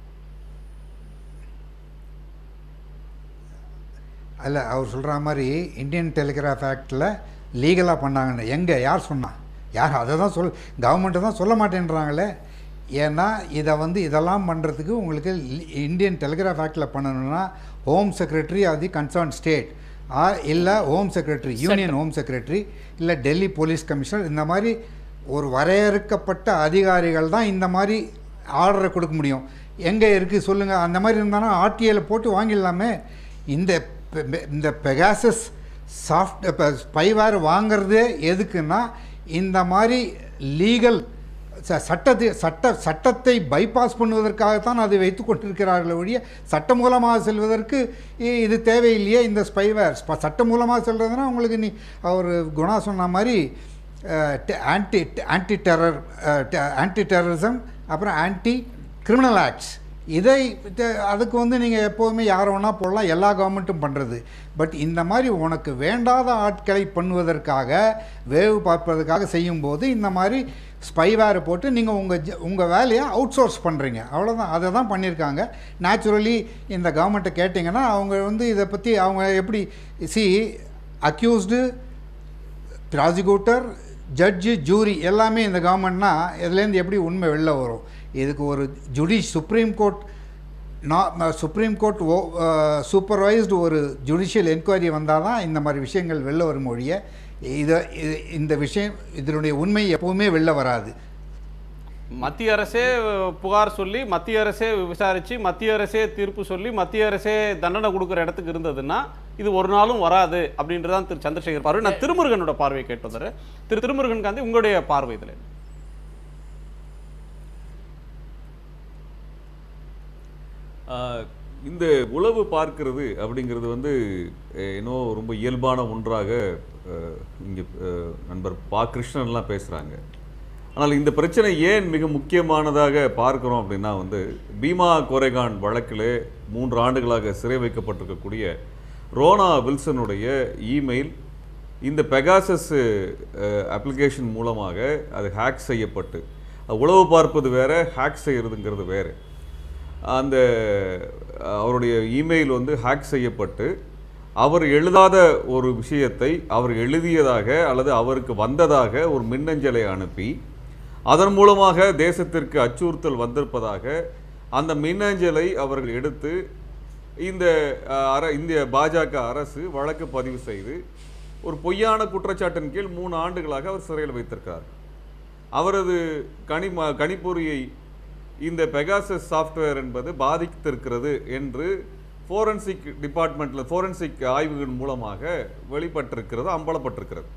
அல்ல அவர் சொல்கிற மாதிரி இந்தியன் டெலிகிராஃப் ஆக்டில் லீகலாக பண்ணாங்கன்னு எங்கே யார் சொன்னா யார் அதை தான் சொல் கவர்மெண்ட்டை தான் சொல்ல மாட்டேன்றாங்களே ஏன்னா இதை வந்து இதெல்லாம் பண்ணுறதுக்கு உங்களுக்கு லி- இந்தியன் டெலிகிராஃப் ஆக்டில் பண்ணணும்னா home secretary of the concern state ஆ இல்லை home secretary union home secretary இல்லை டெல்லி போலீஸ் கமிஷனர் இந்த மாதிரி ஒரு வரையறுக்கப்பட்ட அதிகாரிகள் தான் இந்த மாதிரி ஆர்டரை கொடுக்க முடியும் எங்கே இருக்குது சொல்லுங்கள் அந்த மாதிரி இருந்தானா ஆர்டிஐல போட்டு வாங்கிடலாமே இந்த பெ- பெ- இந்த பெகாசஸ் சாஃப்ட் இப்போ ஸ்பைவேர் வாங்குறதே எதுக்குன்னா இந்த மாதிரி லீகல் சட்டத்தை சட்ட சட்டத்தை பைபாஸ் பண்ணுவதற்காகத்தான் அதை வைத்து கொண்டிருக்கிறார்கள் ஒழிய சட்டம் மூலமாக செல்வதற்கு இ- இது தேவையில்லையே இந்த ஸ்பைவேர் சட்டம் மூலமாக செல்றதுன்னா உங்களுக்கு நீ அவர் குணா சொன்ன மாதிரி anti anti terror anti terrorism அப்புறம் ஆன்டி கிரிமினல் ஆக்ட்ஸ் இதை இத- அதுக்கு வந்து நீங்கள் எப்போதுமே யாரை வேணா போடலாம் எல்லா கவர்மெண்ட்டும் பண்ணுறது பட் இந்த மாதிரி உனக்கு வேண்டாத ஆட்களை பண்ணுவதற்காக வேவு பார்ப்பதற்காக செய்யும்போது இந்த மாதிரி ஸ்பைவேரை போட்டு நீங்கள் உங்கள் உங்கள் வேலையை அவுட் சோர்ஸ் பண்ணுறீங்க அவ்வளோதான் அதை தான் பண்ணியிருக்காங்க நேச்சுரலி இந்த கவர்மெண்ட்டை கேட்டிங்கன்னா அவங்க வந்து இதை பற்றி அவங்க எப்படி சி அக்யூஸ்டு ப்ராசிக்யூட்டர் ஜட்ஜு ஜூரி எல்லாமே இந்த கவர்மெண்ட்னா இதுலேருந்து எப்படி உண்மை வெளில வரும் இதுக்கு ஒரு ஜுடிஷ் சுப்ரீம் கோர்ட் நான் சுப்ரீம் கோர்ட் ஓ சூப்பர்வைஸ்டு ஒரு ஜுடிஷியல் என்கொயரி வந்தால் தான் இந்த மாதிரி விஷயங்கள் வெளில வரும் ஒழிய இதை இது- இந்த விஷயம் இதனுடைய உண்மை எப்பவுமே வெளில வராது மத்திய அரசே அஹ், புகார் சொல்லி மத்திய அரசே விசாரிச்சு மத்திய அரசே தீர்ப்பு சொல்லி மத்திய அரசே தண்டனை கொடுக்குற இடத்துக்கு இருந்ததுன்னா இது ஒரு நாளும் வராது அப்படின்றதான் திரு சந்திரசேகர் பார்வை நான் திருமுருகனோட பார்வையை கேட்டு வந்துடுறேன் திரு திருமுருகன் காந்தி உங்களுடைய பார்வை இதில் என்ன? ஆஹ், இந்த உளவு பார்க்கிறது அப்படிங்கிறது வந்து அஹ், இன்னும் ரொம்ப இயல்பான ஒன்றாக அஹ், இங்கே அஹ், நண்பர் பா கிருஷ்ணன்லாம் பேசுகிறாங்க ஆனால் இந்த பிரச்சனை ஏன் மிக முக்கியமானதாக பார்க்கிறோம் அப்படின்னா வந்து பீமா கோரேகான் வழக்கிலே மூன்று ஆண்டுகளாக சிறை வைக்கப்பட்டிருக்கக்கூடிய ரோனா வில்சனுடைய இமெயில் இந்த பெகாசஸ் அப்ளிகேஷன் மூலமாக அது ஹேக் செய்யப்பட்டு அது உளவு பார்ப்பது வேற ஹேக் செய்யறதுங்கிறது வேறு அந்த அஹ், அவருடைய இமெயில் வந்து ஹேக் செய்யப்பட்டு அவர் எழுதாத ஒரு விஷயத்தை அவர் எழுதியதாக அல்லது அவருக்கு வந்ததாக ஒரு மின்னஞ்சலை அனுப்பி அதன் மூலமாக தேசத்திற்கு அச்சுறுத்தல் வந்திருப்பதாக அந்த மின்னஞ்சலை அவர்கள் எடுத்து இந்த அஹ், அர இந்திய பாஜக அரசு வழக்கு பதிவு செய்து ஒரு பொய்யான குற்றச்சாட்டின் கீழ் மூணு ஆண்டுகளாக அவர் சிறையில் வைத்திருக்கிறார் அவரது கனி கணிப்பொறியை இந்த பெகாசஸ் சாஃப்ட்வேர் என்பது பாதித்திருக்கிறது என்று ஃபோரன்சிக் டிபார்ட்மெண்ட்டில் ஃபோரன்சிக் ஆய்வுகள் மூலமாக வெளிப்பட்டிருக்கிறது அம்பலப்பட்டிருக்கிறது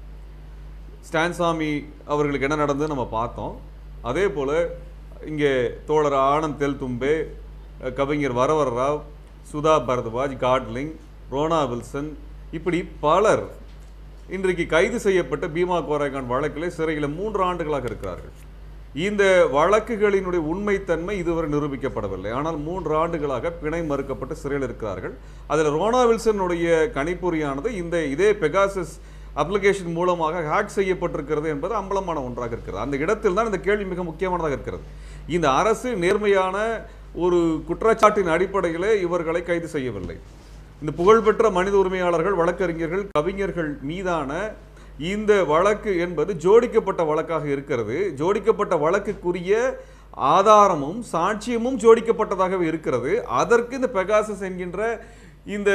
ஸ்டான்சாமி அவர்களுக்கு என்ன நடந்தது நம்ம பார்த்தோம் அதே போல் இங்கே தோழர் ஆனந்த் தெல் தும்பே அஹ், கவிஞர் வரவர ராவ் சுதா பரத்வாஜ் காட்லிங் ரோனா வில்சன் இப்படி பலர் இன்றைக்கு கைது செய்யப்பட்ட பீமா கோரேகான் வழக்கில் சிறையில் மூன்று ஆண்டுகளாக இருக்கிறார்கள் இந்த வழக்குகளினுடைய உண்மைத்தன்மை இதுவரை நிரூபிக்கப்படவில்லை ஆனால் மூன்று ஆண்டுகளாக பிணை மறுக்கப்பட்டு சிறையில் இருக்கிறார்கள் அதில் ரோனா வில்சனுடைய கணிப்பொறியானது இந்த இதே பெகாசஸ் அப்ளிகேஷன் மூலமாக ஹேக் செய்யப்பட்டிருக்கிறது என்பது அம்பலமான ஒன்றாக இருக்கிறது அந்த இடத்தில் தான் இந்த கேள்வி மிக முக்கியமானதாக இருக்கிறது இந்த அரசு நேர்மையான ஒரு குற்றச்சாட்டின் அடிப்படையிலே இவர்களை கைது செய்யவில்லை இந்த புகழ்பெற்ற மனித உரிமையாளர்கள் வழக்கறிஞர்கள் கவிஞர்கள் மீதான இந்த வழக்கு என்பது ஜோடிக்கப்பட்ட வழக்காக இருக்கிறது ஜோடிக்கப்பட்ட வழக்குக்குரிய ஆதாரமும் சாட்சியமும் ஜோடிக்கப்பட்டதாகவே இருக்கிறது அதற்கு இந்த பெகாசஸ் என்கின்ற இந்த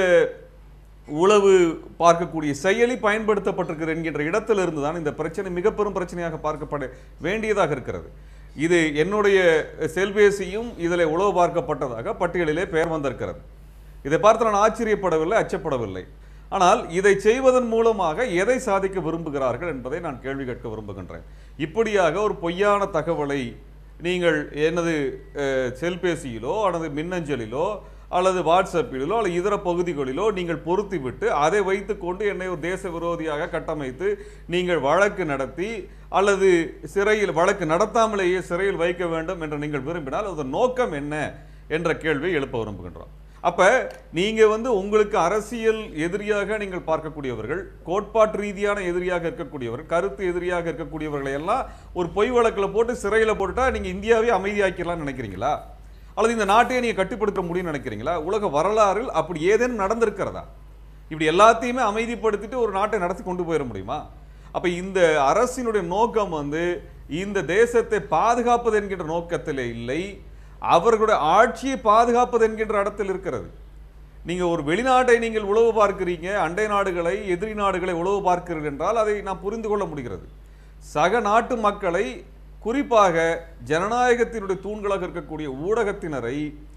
உளவு பார்க்கக்கூடிய செயலி பயன்படுத்தப்பட்டிருக்கிறது என்கின்ற இடத்திலிருந்து தான் இந்த பிரச்சனை மிக பெரும் பிரச்சனையாக பார்க்கப்பட வேண்டியதாக இருக்கிறது இது என்னுடைய செல்பேசியும் இதில் உளவு பார்க்கப்பட்டதாக பட்டியலிலே பெயர் வந்திருக்கிறது இதை பார்த்து நான் ஆச்சரியப்படவில்லை அச்சப்படவில்லை ஆனால் இதை செய்வதன் மூலமாக எதை சாதிக்க விரும்புகிறார்கள் என்பதை நான் கேள்வி கேட்க விரும்புகின்றேன் இப்படியாக ஒரு பொய்யான தகவலை நீங்கள் எனது அஹ், செல்பேசியிலோ அல்லது மின்னஞ்சலிலோ அல்லது வாட்ஸ்அப்பிலோ அல்லது இதர பகுதிகளிலோ நீங்கள் பொருத்திவிட்டு அதை வைத்துக்கொண்டு என்னை ஒரு தேச விரோதியாக கட்டமைத்து நீங்கள் வழக்கு நடத்தி அல்லது சிறையில் வழக்கு நடத்தாமலேயே சிறையில் வைக்க வேண்டும் என்று நீங்கள் விரும்பினால் அதன் நோக்கம் என்ன என்ற கேள்வியை எழுப்ப விரும்புகின்றோம் அப்ப நீங்க வந்து உங்களுக்கு அரசியல் எதிரியாக நீங்கள் பார்க்கக்கூடியவர்கள் கோட்பாட்டு ரீதியான எதிரியாக இருக்கக்கூடியவர்கள் கருத்து எதிரியாக இருக்கக்கூடியவர்களை எல்லாம் ஒரு பொய் வழக்குல போட்டு சிறையில போட்டுட்டா நீங்க இந்தியாவே அமைதியாக்கிடலாம்னு நினைக்கிறீங்களா அல்லது இந்த நாட்டையே நீங்க கட்டுப்படுத்த முடியும்னு நினைக்கிறீங்களா உலக வரலாறில் அப்படி ஏதேனும் நடந்திருக்கிறதா இப்படி எல்லாத்தையுமே அமைதிப்படுத்திட்டு ஒரு நாட்டை நடத்தி கொண்டு போயிட முடியுமா அப்ப இந்த அரசினுடைய நோக்கம் வந்து இந்த தேசத்தை பாதுகாப்பது என்கின்ற நோக்கத்திலே இல்லை அவர்களுடைய ஆட்சியை பாதுகாப்பது என்கின்ற இடத்தில் இருக்கிறது நீங்க ஒரு வெளிநாட்டை நீங்கள் உளவு பார்க்கிறீங்க அண்டை நாடுகளை எதிரி நாடுகளை உளவு பார்க்கிறீர்கள் என்றால் அதை நான் புரிந்து கொள்ள முடிகிறது சக நாட்டு மக்களை குறிப்பாக ஜனநாயகத்தினுடைய தூண்களாக இருக்கக்கூடிய ஊடகத்தினரை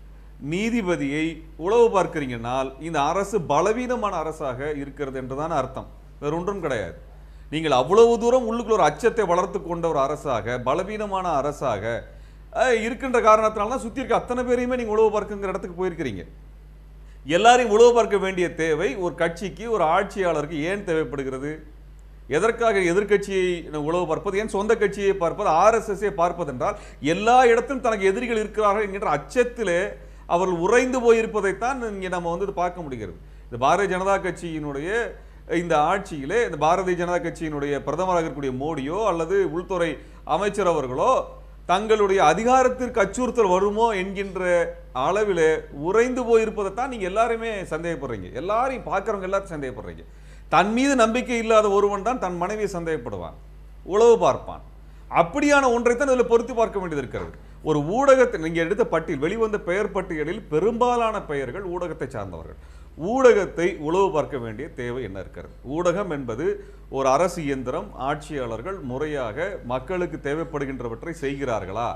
நீதிபதியை உளவு பார்க்கிறீங்கன்னால் இந்த அரசு பலவீனமான அரசாக இருக்கிறது என்றுதான் அர்த்தம் வேற ஒன்றும் கிடையாது நீங்கள் அவ்வளவு தூரம் உள்ளுக்குள்ள ஒரு அச்சத்தை வளர்த்து கொண்ட ஒரு அரசாக பலவீனமான அரசாக அஹ், இருக்கின்ற காரணத்தினால தான் சுத்தி இருக்க அத்தனை பேரையுமே நீங்க உளவு பார்க்குங்கிற இடத்துக்கு போயிருக்கிறீங்க எல்லாரையும் உளவு பார்க்க வேண்டிய தேவை ஒரு கட்சிக்கு ஒரு ஆட்சியாளருக்கு ஏன் தேவைப்படுகிறது எதற்காக எதிர்க்கட்சியை உளவு பார்ப்பது ஏன் சொந்த கட்சியை பார்ப்பது ஆர்எஸ்எஸ்ஐ பார்ப்பதென்றால் எல்லா இடத்திலும் தனக்கு எதிரிகள் இருக்கிறார்கள் என்கின்ற அச்சத்திலே அவர்கள் உறைந்து போயிருப்பதைத்தான் இங்கே நம்ம வந்து இது பார்க்க முடிகிறது இந்த பாரதிய ஜனதா கட்சியினுடைய இந்த ஆட்சியிலே இந்த பாரதிய ஜனதா கட்சியினுடைய பிரதமராக இருக்கக்கூடிய மோடியோ அல்லது உள்துறை அமைச்சர் அவர்களோ தங்களுடைய அதிகாரத்திற்கு அச்சுறுத்தல் வருமோ என்கின்ற அளவிலே உறைந்து போயிருப்பதைத்தான் நீங்க எல்லாருமே சந்தேகப்படுறீங்க எல்லாரையும் பார்க்கறவங்க எல்லாரும் சந்தேகப்படுறீங்க தன் மீது நம்பிக்கை இல்லாத ஒருவன் தான் தன் மனைவியை சந்தேகப்படுவான் உளவு பார்ப்பான் அப்படியான ஒன்றைத்தான் இதில் பொருத்தி பார்க்க வேண்டியது இருக்கிறது ஒரு ஊடகத்தை நீங்க எடுத்த பட்டியல் வெளிவந்த பெயர் பட்டியலில் பெரும்பாலான பெயர்கள் ஊடகத்தை சார்ந்தவர்கள் ஊடகத்தை உளவு பார்க்க வேண்டிய தேவை என்ன இருக்கிறது ஊடகம் என்பது ஒரு அரசு இயந்திரம் ஆட்சியாளர்கள் முறையாக மக்களுக்கு தேவைப்படுகின்றவற்றை செய்கிறார்களா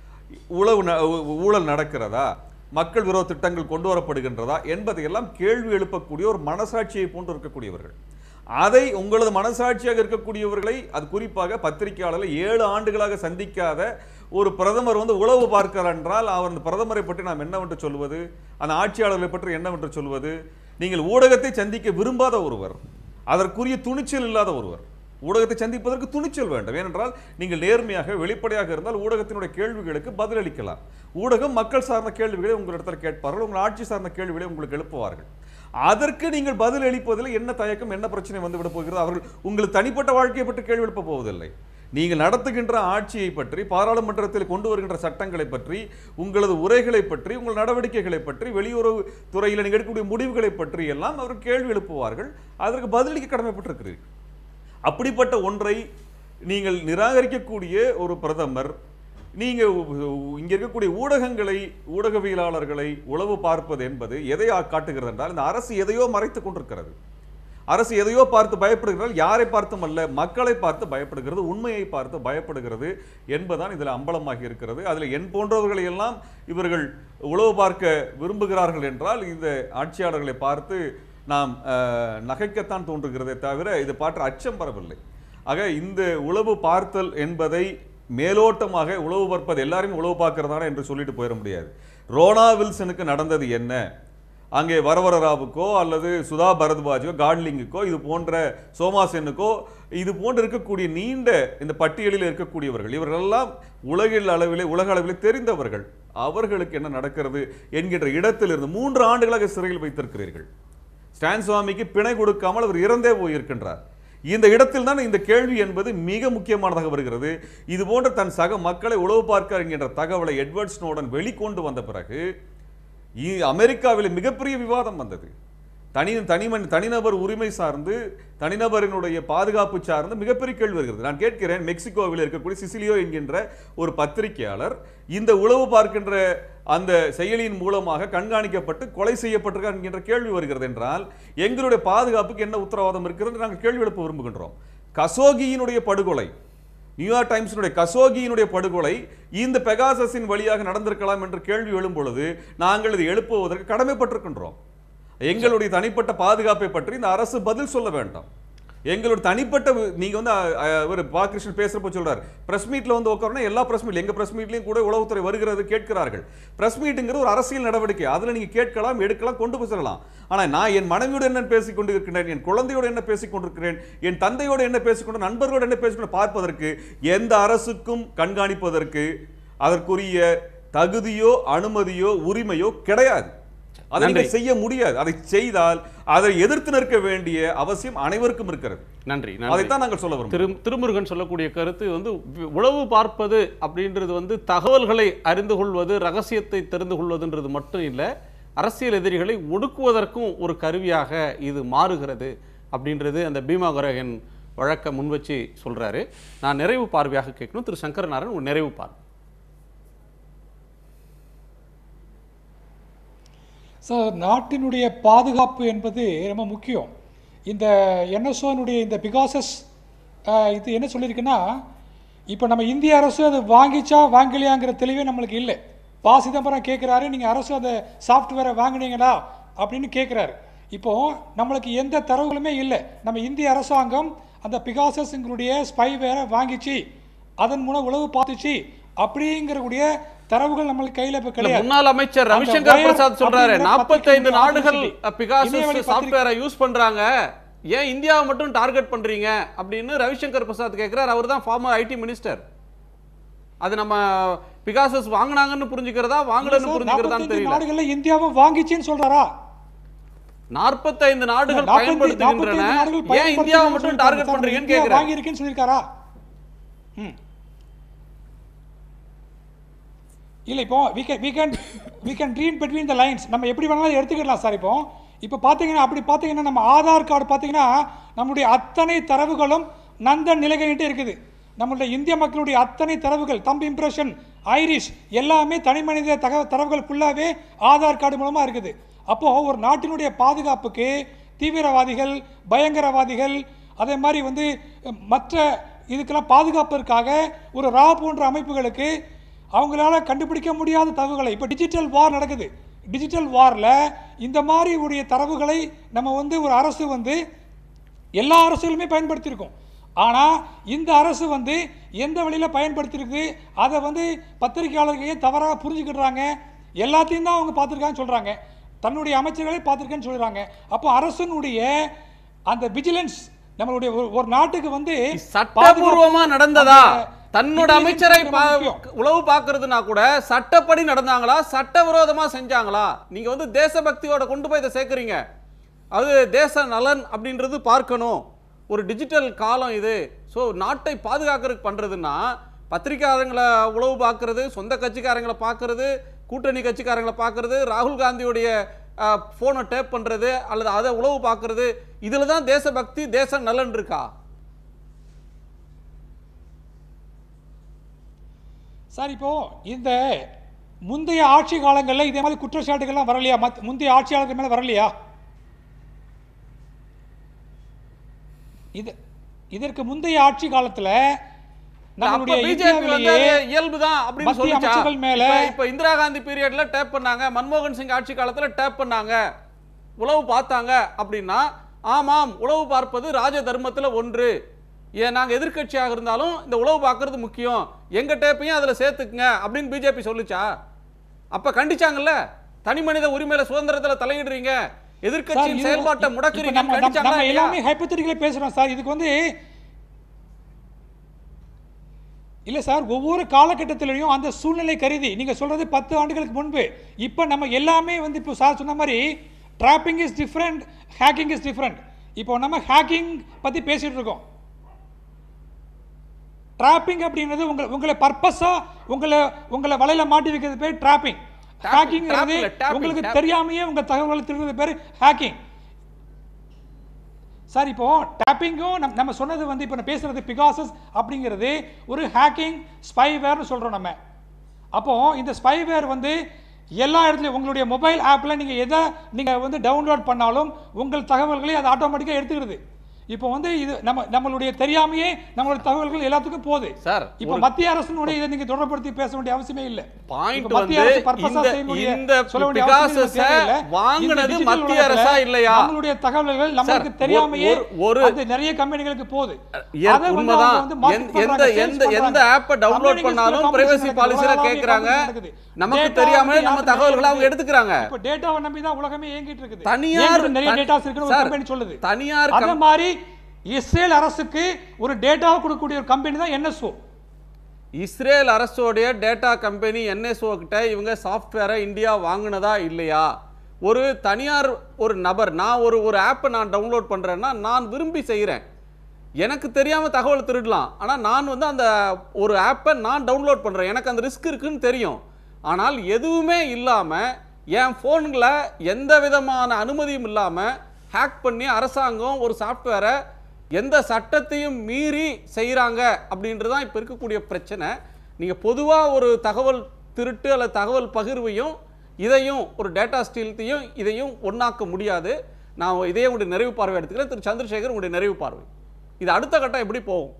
உளவு ந- ஊ- ஊழல் நடக்கிறதா மக்கள் விரோத திட்டங்கள் கொண்டு வரப்படுகின்றதா என்பதையெல்லாம் கேள்வி எழுப்பக்கூடிய ஒரு மனசாட்சியை போன்று இருக்கக்கூடியவர்கள் அதை உங்களது மனசாட்சியாக இருக்கக்கூடியவர்களை அது குறிப்பாக பத்திரிகையாளர்கள் ஏழு ஆண்டுகளாக சந்திக்காத ஒரு பிரதமர் வந்து உளவு பார்க்கிறார் என்றால் அவர் அந்த பிரதமரை பற்றி நாம் என்னவென்று சொல்வது அந்த ஆட்சியாளர்களை பற்றி என்னவென்று சொல்வது நீங்கள் ஊடகத்தை சந்திக்க விரும்பாத ஒருவர் அதற்குரிய துணிச்சல் இல்லாத ஒருவர் ஊடகத்தை சந்திப்பதற்கு துணிச்சல் வேண்டும் ஏனென்றால் நீங்கள் நேர்மையாக வெளிப்படையாக இருந்தால் ஊடகத்தினுடைய கேள்விகளுக்கு பதிலளிக்கலாம் ஊடகம் மக்கள் சார்ந்த கேள்விகளை உங்களிடத்தில் கேட்பார்கள் உங்கள் ஆட்சி சார்ந்த கேள்விகளை உங்களுக்கு எழுப்புவார்கள் அதற்கு நீங்கள் பதில் அளிப்பதில் என்ன தயக்கம் என்ன பிரச்சனை வந்து விட போகிறது அவர்கள் உங்களுக்கு தனிப்பட்ட வாழ்க்கையை பற்றி கேள்வி எழுப்ப போவதில்லை நீங்கள் நடத்துகின்ற ஆட்சியை பற்றி பாராளுமன்றத்தில் கொண்டு வருகின்ற சட்டங்களை பற்றி உங்களது உரைகளை பற்றி உங்கள் நடவடிக்கைகளை பற்றி வெளியுறவு துறையில் நீங்கள் எடுக்கக்கூடிய முடிவுகளை பற்றி எல்லாம் அவர் கேள்வி எழுப்புவார்கள் அதற்கு பதிலளிக்க கடமைப்பட்டிருக்கிறீர்கள் அப்படிப்பட்ட ஒன்றை நீங்கள் நிராகரிக்கக்கூடிய ஒரு பிரதமர் நீங்க உ- உ- இங்க இருக்கக்கூடிய ஊடகங்களை ஊடகவியலாளர்களை உளவு பார்ப்பது என்பது எதை ஆ- காட்டுகிறது என்றால் இந்த அரசு எதையோ மறைத்துக் கொண்டிருக்கிறது அரசு எதையோ பார்த்து பயப்படுகிறால் யாரை பார்த்தும் அல்ல மக்களை பார்த்து பயப்படுகிறது உண்மையை பார்த்து பயப்படுகிறது என்பதுதான் இதில் அம்பலமாகி இருக்கிறது அதில் என் போன்றவர்களை எல்லாம் இவர்கள் உளவு பார்க்க விரும்புகிறார்கள் என்றால் இந்த ஆட்சியாளர்களை பார்த்து நாம் அஹ், நகைக்கத்தான் தோன்றுகிறதே தவிர இது பாற்ற அச்சம் வரவில்லை ஆக இந்த உளவு பார்த்தல் என்பதை மேலோட்டமாக உளவு பார்ப்பது எல்லாரையும் உளவு பார்க்கிறதான என்று சொல்லிட்டு போயிட முடியாது ரோனா வில்சனுக்கு நடந்தது என்ன அங்கே வரவர ராவுக்கோ அல்லது சுதா பரத்வாஜோ காட்லிங்குக்கோ இது போன்ற சோமா சென்னுக்கோ இது போன்று இருக்கக்கூடிய நீண்ட இந்த பட்டியலில் இருக்கக்கூடியவர்கள் இவர்களெல்லாம் உலகில் அளவிலே உலக அளவிலே தெரிந்தவர்கள் அவர்களுக்கு என்ன நடக்கிறது என்கின்ற இடத்திலிருந்து மூன்று ஆண்டுகளாக சிறையில் வைத்திருக்கிறீர்கள் ஸ்டான் சுவாமிக்கு பிணை கொடுக்காமல் அவர் இறந்தே போயிருக்கின்றார் இந்த இடத்தில் தான் இந்த கேள்வி என்பது மிக முக்கியமானதாக வருகிறது இது போன்ற தன் சக மக்களை உளவு பார்க்க என்கின்ற தகவலை எட்வர்ட் ஸ்னோடன் வெளிக்கொண்டு வந்த பிறகு இ- அமெரிக்காவில் மிகப்பெரிய விவாதம் வந்தது தனி தனிமன் தனிநபர் உரிமை சார்ந்து தனிநபரினுடைய பாதுகாப்பு சார்ந்து மிகப்பெரிய கேள்வி வருகிறது நான் கேட்கிறேன் மெக்சிகோவில் இருக்கக்கூடிய சிசிலியோ என்கின்ற ஒரு பத்திரிகையாளர் இந்த உளவு பார்க்கின்ற அந்த செயலியின் மூலமாக கண்காணிக்கப்பட்டு கொலை செய்யப்பட்டிருக்கார் என்கின்ற கேள்வி வருகிறது என்றால் எங்களுடைய பாதுகாப்புக்கு என்ன உத்தரவாதம் இருக்கிறது என்று நாங்கள் கேள்வி எழுப்ப விரும்புகின்றோம் கசோகியினுடைய படுகொலை நியூயார்க் டைம்ஸினுடைய கசோகியினுடைய படுகொலை இந்த பெகாசஸின் வழியாக நடந்திருக்கலாம் என்று கேள்வி எழும் பொழுது நாங்கள் இதை எழுப்புவதற்கு கடமைப்பட்டிருக்கின்றோம் எங்களுடைய தனிப்பட்ட பாதுகாப்பை பற்றி இந்த அரசு பதில் சொல்ல வேண்டாம் எங்களுடைய தனிப்பட்ட வி- நீங்க வந்து அ, அ, ஒரு பாகிருஷ்ணன் பேசுறப்ப சொல்றாரு பிரஸ் மீட்ல வந்து உட்காரணும் எல்லா பிரஸ் மீட் எங்க பிரஸ் மீட்லயும் கூட உளவுத்துறை வருகிறது கேட்கிறார்கள் பிரஸ் மீட்டுங்கிறது ஒரு அரசியல் நடவடிக்கை அதுல நீங்க கேட்கலாம் எடுக்கலாம் கொண்டு போய் செல்லலாம் ஆனா நான் என் மனைவியோடு என்ன பேசிக் கொண்டிருக்கிறேன் என் குழந்தையோடு என்ன பேசிக் கொண்டிருக்கிறேன் என் தந்தையோடு என்ன பேசிக்கொண்டு நண்பர்களோடு என்ன பேசிக்கொண்டு பார்ப்பதற்கு எந்த அரசுக்கும் கண்காணிப்பதற்கு அதற்குரிய தகுதியோ அனுமதியோ உரிமையோ கிடையாது அதை நன்றி. நீங்கள் செய்ய முடியாது அதை செய்தால் அதை எதிர்த்து நிற்க வேண்டிய அவசியம் அனைவருக்கும் இருக்கிறது நன்றி நன்றி அதைத்தான் நாங்கள் சொல்ல வரோம் திரு திருமுருகன் சொல்லக்கூடிய கருத்து வந்து வி- உளவு பார்ப்பது அப்படின்றது வந்து தகவல்களை அறிந்து கொள்வது ரகசியத்தை தெரிந்து கொள்வதுன்றது மட்டும் இல்லை அரசியல் எதிரிகளை ஒடுக்குவதற்கும் ஒரு கருவியாக இது மாறுகிறது அப்படின்றது அந்த பீமா குரகன் வழக்க முன்வச்சு சொல்றாரு நான் நிறைவு பார்வையாக கேட்கணும் திரு சங்கரநாராயணன் ஒரு நிறைவு பார்வை ஸோ நாட்டினுடைய பாதுகாப்பு என்பது ரொம்ப முக்கியம் இந்த என்எஸ்ஓனுடைய இந்த பிகாசஸ் இது என்ன சொல்லியிருக்குன்னா இப்போ நம்ம இந்திய அரசு அது வாங்கிச்சா வாங்கலையாங்கிற தெளிவே நம்மளுக்கு இல்லை பா சிதம்பரம் கேட்குறாரு நீங்கள் அரசு அந்த சாஃப்ட்வேரை வாங்குனீங்களா அப்படின்னு கேட்குறாரு இப்போ நம்மளுக்கு எந்த தரவுகளுமே இல்லை நம்ம இந்திய அரசாங்கம் அந்த பிகாசஸ்ங்களுடைய ஸ்பைவேரை வாங்கிச்சு அதன் மூலம் உளவு பார்த்துச்சு அப்படிங்கிறக்கூடிய தரவுகள் நம்மளுக்கு கையில் இப்போ இல்ல, கிடையாது முன்னாள் அமைச்சர் அந்த ரவிசங்கர் wire பிரசாத் சொல்றாரு அப்படிங்கிற 45 பத்திரிகை நாடுகள் authenticity. பிகாசஸ் இணையவழி சாஃப்ட்வேரை யூஸ் பண்றாங்க ஏன் இந்தியாவை மட்டும் டார்கெட் பண்றீங்க அப்படின்னு ரவிசங்கர் பிரசாத் கேட்கிறார் அவர் தான் ஃபார்மர் ஐடி மினிஸ்டர் அது நம்ம பிகாசஸ் வாங்குனாங்கன்னு புரிஞ்சுக்கிறதா வாங்கலன்னு புரிஞ்சுக்கிறதான்னு 45 தெரியல நாடுகள்ல இந்தியாவும் வாங்கிச்சுன்னு சொல்றாரா 45 நாடுகள் 45 பயன்படுத்துகின்றன நாடுகள் ஏன் இந்தியாவை மட்டும் பயன்படுத்துகின்றன டார்கெட் சொல்லிருக்காரு. பண்றீங்கன்னு இந்தியா கேக்குறாரு வாங்கியிருக்குன்னு சொல்லியிருக்காரா ம் இல்லை இப்போ we can we can we can read between the lines நம்ம எப்படி வேணாலும் எடுத்துக்கலாம் சார் இப்போ இப்போ பார்த்தீங்கன்னா அப்படி பார்த்தீங்கன்னா நம்ம ஆதார் கார்டு பார்த்தீங்கன்னா நம்முடைய அத்தனை தரவுகளும் நந்தன் நிலைகள்கிட்ட இருக்குது நம்மளுடைய இந்திய மக்களுடைய அத்தனை தரவுகள் தம்பி இம்ப்ரெஷன் ஐரிஷ் எல்லாமே தனி மனித தக தரவுகள் ஃபுல்லாகவே ஆதார் கார்டு மூலமாக இருக்குது அப்போது ஒரு நாட்டினுடைய பாதுகாப்புக்கு தீவிரவாதிகள் பயங்கரவாதிகள் அதே மாதிரி வந்து அஹ், மற்ற இதுக்கெல்லாம் பாதுகாப்பிற்காக ஒரு ரா போன்ற அமைப்புகளுக்கு அவங்களால கண்டுபிடிக்க முடியாத தகவல்களை இப்போ டிஜிட்டல் வார் நடக்குது டிஜிட்டல் வாரில் இந்த மாதிரி உடைய தரவுகளை நம்ம வந்து ஒரு அரசு வந்து எல்லா அரசுகளுமே பயன்படுத்தியிருக்கோம் ஆனால் இந்த அரசு வந்து எந்த வழியில் பயன்படுத்தியிருக்கு அதை வந்து பத்திரிகையாளர்களே தவறாக புரிஞ்சுக்கிடுறாங்க எல்லாத்தையும் தான் அவங்க பார்த்துருக்காங்கன்னு சொல்கிறாங்க தன்னுடைய அமைச்சர்களே பார்த்துருக்கேன்னு சொல்கிறாங்க அப்போ அரசனுடைய அந்த விஜிலன்ஸ் நம்மளுடைய ஒரு- ஒரு நாட்டுக்கு வந்து சட்டபூர்வமா நடந்ததா அந்த தன்னோட intelligence அமைச்சரை ரொம்ப பா- முக்கியம். உளவு பார்க்கறதுனா கூட சட்டப்படி நடந்தாங்களா சட்டவிரோதமா செஞ்சாங்களா நீங்க வந்து தேசபக்தியோட கொண்டு போய் இதை சேர்க்குறீங்க அது தேச நலன் அப்படின்றது பார்க்கணும் ஒரு டிஜிட்டல் காலம் இது ஸோ நாட்டை பாதுகாக்கிறதுக்கு பண்றதுன்னா பத்திரிக்கையாளர்களை உளவு பார்க்கறது சொந்த கட்சிக்காரங்களை பார்க்கறது கூட்டணி கட்சிக்காரங்களை பார்க்கறது ராகுல் காந்தியுடைய ஃபோனை டேப் பண்றது அல்லது அதை உளவு பார்க்கறது இதுல தான் தேசபக்தி தேச நலன் இருக்கா சார் இப்போ இந்த முந்தைய ஆட்சி காலங்களில் இதே மாதிரி குற்றச்சாட்டுகள்லாம் வரலையா மத் முந்தைய ஆட்சியாளர்கள் மேல வரலையா இது இதற்கு முந்தைய ஆட்சி காலத்துல நம்மளுடைய அப்ப பிஜேபி வந்து இந்தியாவிலேயே அது இயல்புதான் அப்படின்னு மத்திய சொல்லிச்சா அமைச்சர்கள் மேல இப்ப- இப்ப இந்திரா காந்தி பீரியட்ல டேப் பண்ணாங்க மன்மோகன் சிங் ஆட்சி காலத்துல டேப் பண்ணாங்க உளவு பார்த்தாங்க அப்படின்னா ஆமாம் உளவு பார்ப்பது ராஜ தர்மத்துல ஒன்று ஏன் நாங்க எதிர்க்கட்சியாக இருந்தாலும் இந்த உளவு பார்க்கறது முக்கியம் எங்க டேப்பையும் அதுல சேர்த்துக்குங்க அப்படின்னு பிஜேபி சொல்லுச்சா அப்ப கண்டிச்சாங்கல்ல தனி மனித உரிமையில சுதந்திரத்துல தலையிடுறீங்க சார், எதிர்க்கட்சியின் இது- செயல்பாட்டை இப்ப முடக்குறீங்க நம்ம- நம்ம- கண்டிச்சாங்களா நம்ம இல்லையா? எல்லாமே ஹைப்பத்தட்டிக்கலா பேசுறோம் சார் இதுக்கு வந்து இல்ல சார் ஒவ்வொரு காலகட்டத்திலையும் அந்த சூழ்நிலை கருதி நீங்க சொல்றது பத்து ஆண்டுகளுக்கு முன்பு இப்போ நம்ம எல்லாமே வந்து இப்போ சார் சொன்ன மாதிரி trapping is different hacking is different இப்போ நம்ம ஹேக்கிங் பத்தி பேசிட்டு இருக்கோம் ட்ராப்பிங் அப்படின்றது உங்களை உங்களை பர்பஸா உங்களை உங்களை வலையில மாட்டி வைக்கிறது பேர் ட்ராப்பிங் Tapping, ஹேக்கிங்கிறது trap இல்ல, tapping, உங்களுக்கு tapping. தெரியாமையே உங்க தகவல்களை திருடுறது பேர் ஹேக்கிங் சார் இப்போ டேப்பிங்கும் நம்ம நம்ம சொன்னது வந்து இப்போ நான் பேசுறது பிகாசஸ் அப்படிங்கிறது ஒரு ஹேக்கிங் ஸ்பைவேர்னு சொல்றோம் நம்ம அப்போ இந்த ஸ்பைவேர் வந்து எல்லா இடத்துலையும் உங்களுடைய மொபைல் ஆப்ல நீங்க எதை நீங்க வந்து டவுன்லோட் பண்ணாலும் உங்கள் தகவல்களை அது ஆட்டோமேட்டிக்கா எடுத்துக்கிறது இப்போ வந்து இது நம்ம நம்மளுடைய தெரியாமையே நம்மளுடைய தகவல்கள் எல்லாத்துக்கும் போகுது சார், இப்போ ஒரு- மத்திய அரசினுடைய இதை நீங்க தொடர்படுத்தி பேச வேண்டிய அவசியமே இல்லை பாயிண்ட் இப்ப மத்திய வந்து அரசு purpose ஆ இந்த செய்யக்கூடிய- இந்த சொல்ல வேண்டிய அவசியம் பிகாசஸ தேவையில்லை. வாங்குனது இந்த digital மத்திய உலகத்துல அரசா இல்லையா நம்மளுடைய தகவல்கள் நம்மளுக்கு சார், தெரியாமையே ஒரு- ஒரு- அது நிறைய கம்பெனிகளுக்கு போகுது ஏன் அதை வந்து உண்மைதான் அவங்க வந்து market எந்த- பண்றாங்க, எந்த sales எந்த எந்த பண்றாங்க. ஆப்பை டவுன்லோட் Communication பண்ணாலும் competition பிரைவசி நடக்குது. பாலிசில உலகளாவிய கேக்குறாங்க competition நடக்குது. நமக்கு Data தெரியாம வந்து நம்ம யாருக்கு தகவல்களை அவங்க தெரியுது? எடுத்துக்கிறாங்க இப்போ டேட்டாவை நம்பி தான் உலகமே இயங்கிட்டு இருக்குது தனியார் என்கிட்ட நிறைய தனி- டேட்டாஸ் இருக்குன்னு ஒரு சார், கம்பெனி சொல்லுது தனியார் அதே கம்- மாதிரி இஸ்ரேல் அரசுக்கு ஒரு டேட்டாவை கொடுக்கக்கூடிய ஒரு கம்பெனி தான் என்எஸ்ஓ இஸ்ரேல் அரசோடைய டேட்டா கம்பெனி என்எஸ்ஓ கிட்ட இவங்க சாஃப்ட்வேரை இந்தியா வாங்குனதா இல்லையா ஒரு தனியார் ஒரு நபர் நான் ஒரு ஒரு ஆப்பை நான் டவுன்லோட் பண்றேன்னா நான் விரும்பி செய்கிறேன் எனக்கு தெரியாம தகவல் திருடலாம் ஆனா நான் வந்து அந்த ஒரு ஆப்பை நான் டவுன்லோட் பண்றேன் எனக்கு அந்த ரிஸ்க் இருக்குன்னு தெரியும் ஆனால் எதுவுமே இல்லாம என் ஃபோன்ல எந்த விதமான அனுமதியும் இல்லாம ஹேக் பண்ணி அரசாங்கம் ஒரு சாஃப்ட்வேரை எந்த சட்டத்தையும் மீறி செய்கிறாங்க அப்படின்றது தான் இப்போ இருக்கக்கூடிய பிரச்சனை நீங்கள் பொதுவாக ஒரு தகவல் திருட்டு அல்லது தகவல் பகிர்வையும் இதையும் ஒரு டேட்டா ஸ்டீல்த்தையும் இதையும் ஒண்ணாக்க முடியாது நான் இதே உங்களுடைய நிறைவு பார்வை எடுத்துக்கிறேன் திரு சந்திரசேகர் உங்களுடைய நிறைவு பார்வை இது அடுத்த கட்டம் எப்படி போகும்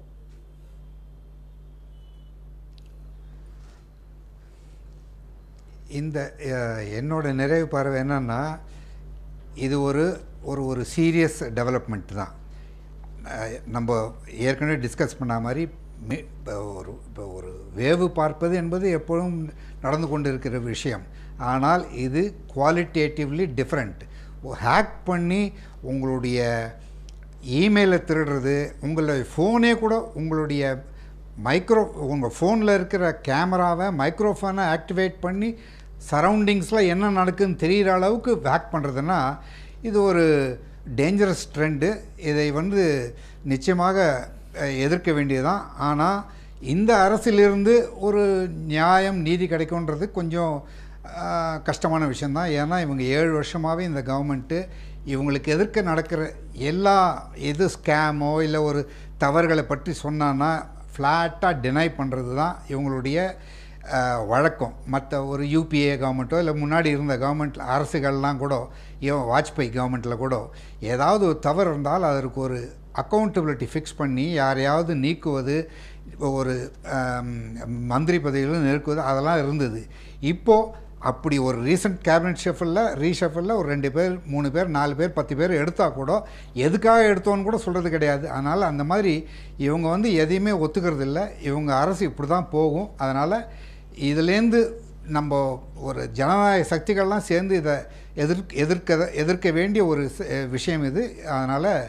இந்த அஹ், என்னோட நிறைவு பார்வை என்னன்னா இது ஒரு ஒரு ஒரு சீரியஸ் டெவலப்மெண்ட் தான் அஹ், நம்ம ஏற்கனவே டிஸ்கஸ் பண்ண மாதிரி மி- இப்ப ஒரு இப்போ ஒரு வேவு பார்ப்பது என்பது எப்பொழுதும் நடந்து கொண்டு இருக்கிற விஷயம் ஆனால் இது குவாலிட்டேட்டிவ்லி டிஃப்ரெண்ட் ஹேக் பண்ணி உங்களுடைய இமெயிலை திருடுறது உங்களுடைய ஃபோனே கூட உங்களுடைய மைக்ரோ உங்கள் ஃபோனில் இருக்கிற கேமராவை மைக்ரோஃபோனை ஆக்டிவேட் பண்ணி சரௌண்டிங்ஸில் என்ன நடக்குதுன்னு தெரிகிற அளவுக்கு ஹேக் பண்ணுறதுன்னா இது ஒரு டேஞ்சரஸ் ட்ரெண்டு இதை வந்து நிச்சயமாக அஹ், எதிர்க்க வேண்டியதுதான் ஆனால் இந்த அரசிலிருந்து ஒரு நியாயம் நீதி கிடைக்கும்ன்றது கொஞ்சம் அஹ், கஷ்டமான விஷயந்தான் ஏன்னா இவங்க ஏழு வருஷமாகவே இந்த கவர்மெண்ட்டு இவங்களுக்கு எதிர்க்க நடக்கிற எல்லா எது ஸ்கேமோ இல்லை ஒரு தவறுகளை பற்றி சொன்னான்னா ஃப்ளாட்டாக டினை பண்ணுறது தான் இவங்களுடைய அஹ், வழக்கம் மற்ற ஒரு யூபிஏ கவர்மெண்ட்டோ இல்லை முன்னாடி இருந்த கவர்மெண்ட் அரசுகள்லாம் கூட இவன் வாஜ்பாய் கவர்மெண்ட்டில் கூட ஏதாவது ஒரு தவறு இருந்தால் அதற்கு ஒரு அக்கௌண்டபிலிட்டி ஃபிக்ஸ் பண்ணி யாரையாவது நீக்குவது ஒரு அம், மந்திரி பதவிகளும் நெருக்குவது அதெல்லாம் இருந்தது இப்போது அப்படி ஒரு ரீசன்ட் கேபினட் ஷெஃபில் ரீஷெஃபில் ஒரு ரெண்டு பேர் மூணு பேர் நாலு பேர் பத்து பேர் எடுத்தால் கூட எதுக்காக எடுத்தோன்னு கூட சொல்கிறது கிடையாது அதனால் அந்த மாதிரி இவங்க வந்து எதையுமே ஒத்துக்கிறது இல்லை இவங்க அரசு இப்படி தான் போகும் அதனால் இதுலேருந்து நம்ம ஒரு ஜனநாயக சக்திகள்லாம் சேர்ந்து இதை எதிர்க்க எதிர்க்க எதிர்க்க வேண்டிய ஒரு ச- விஷயம் இது அதனால்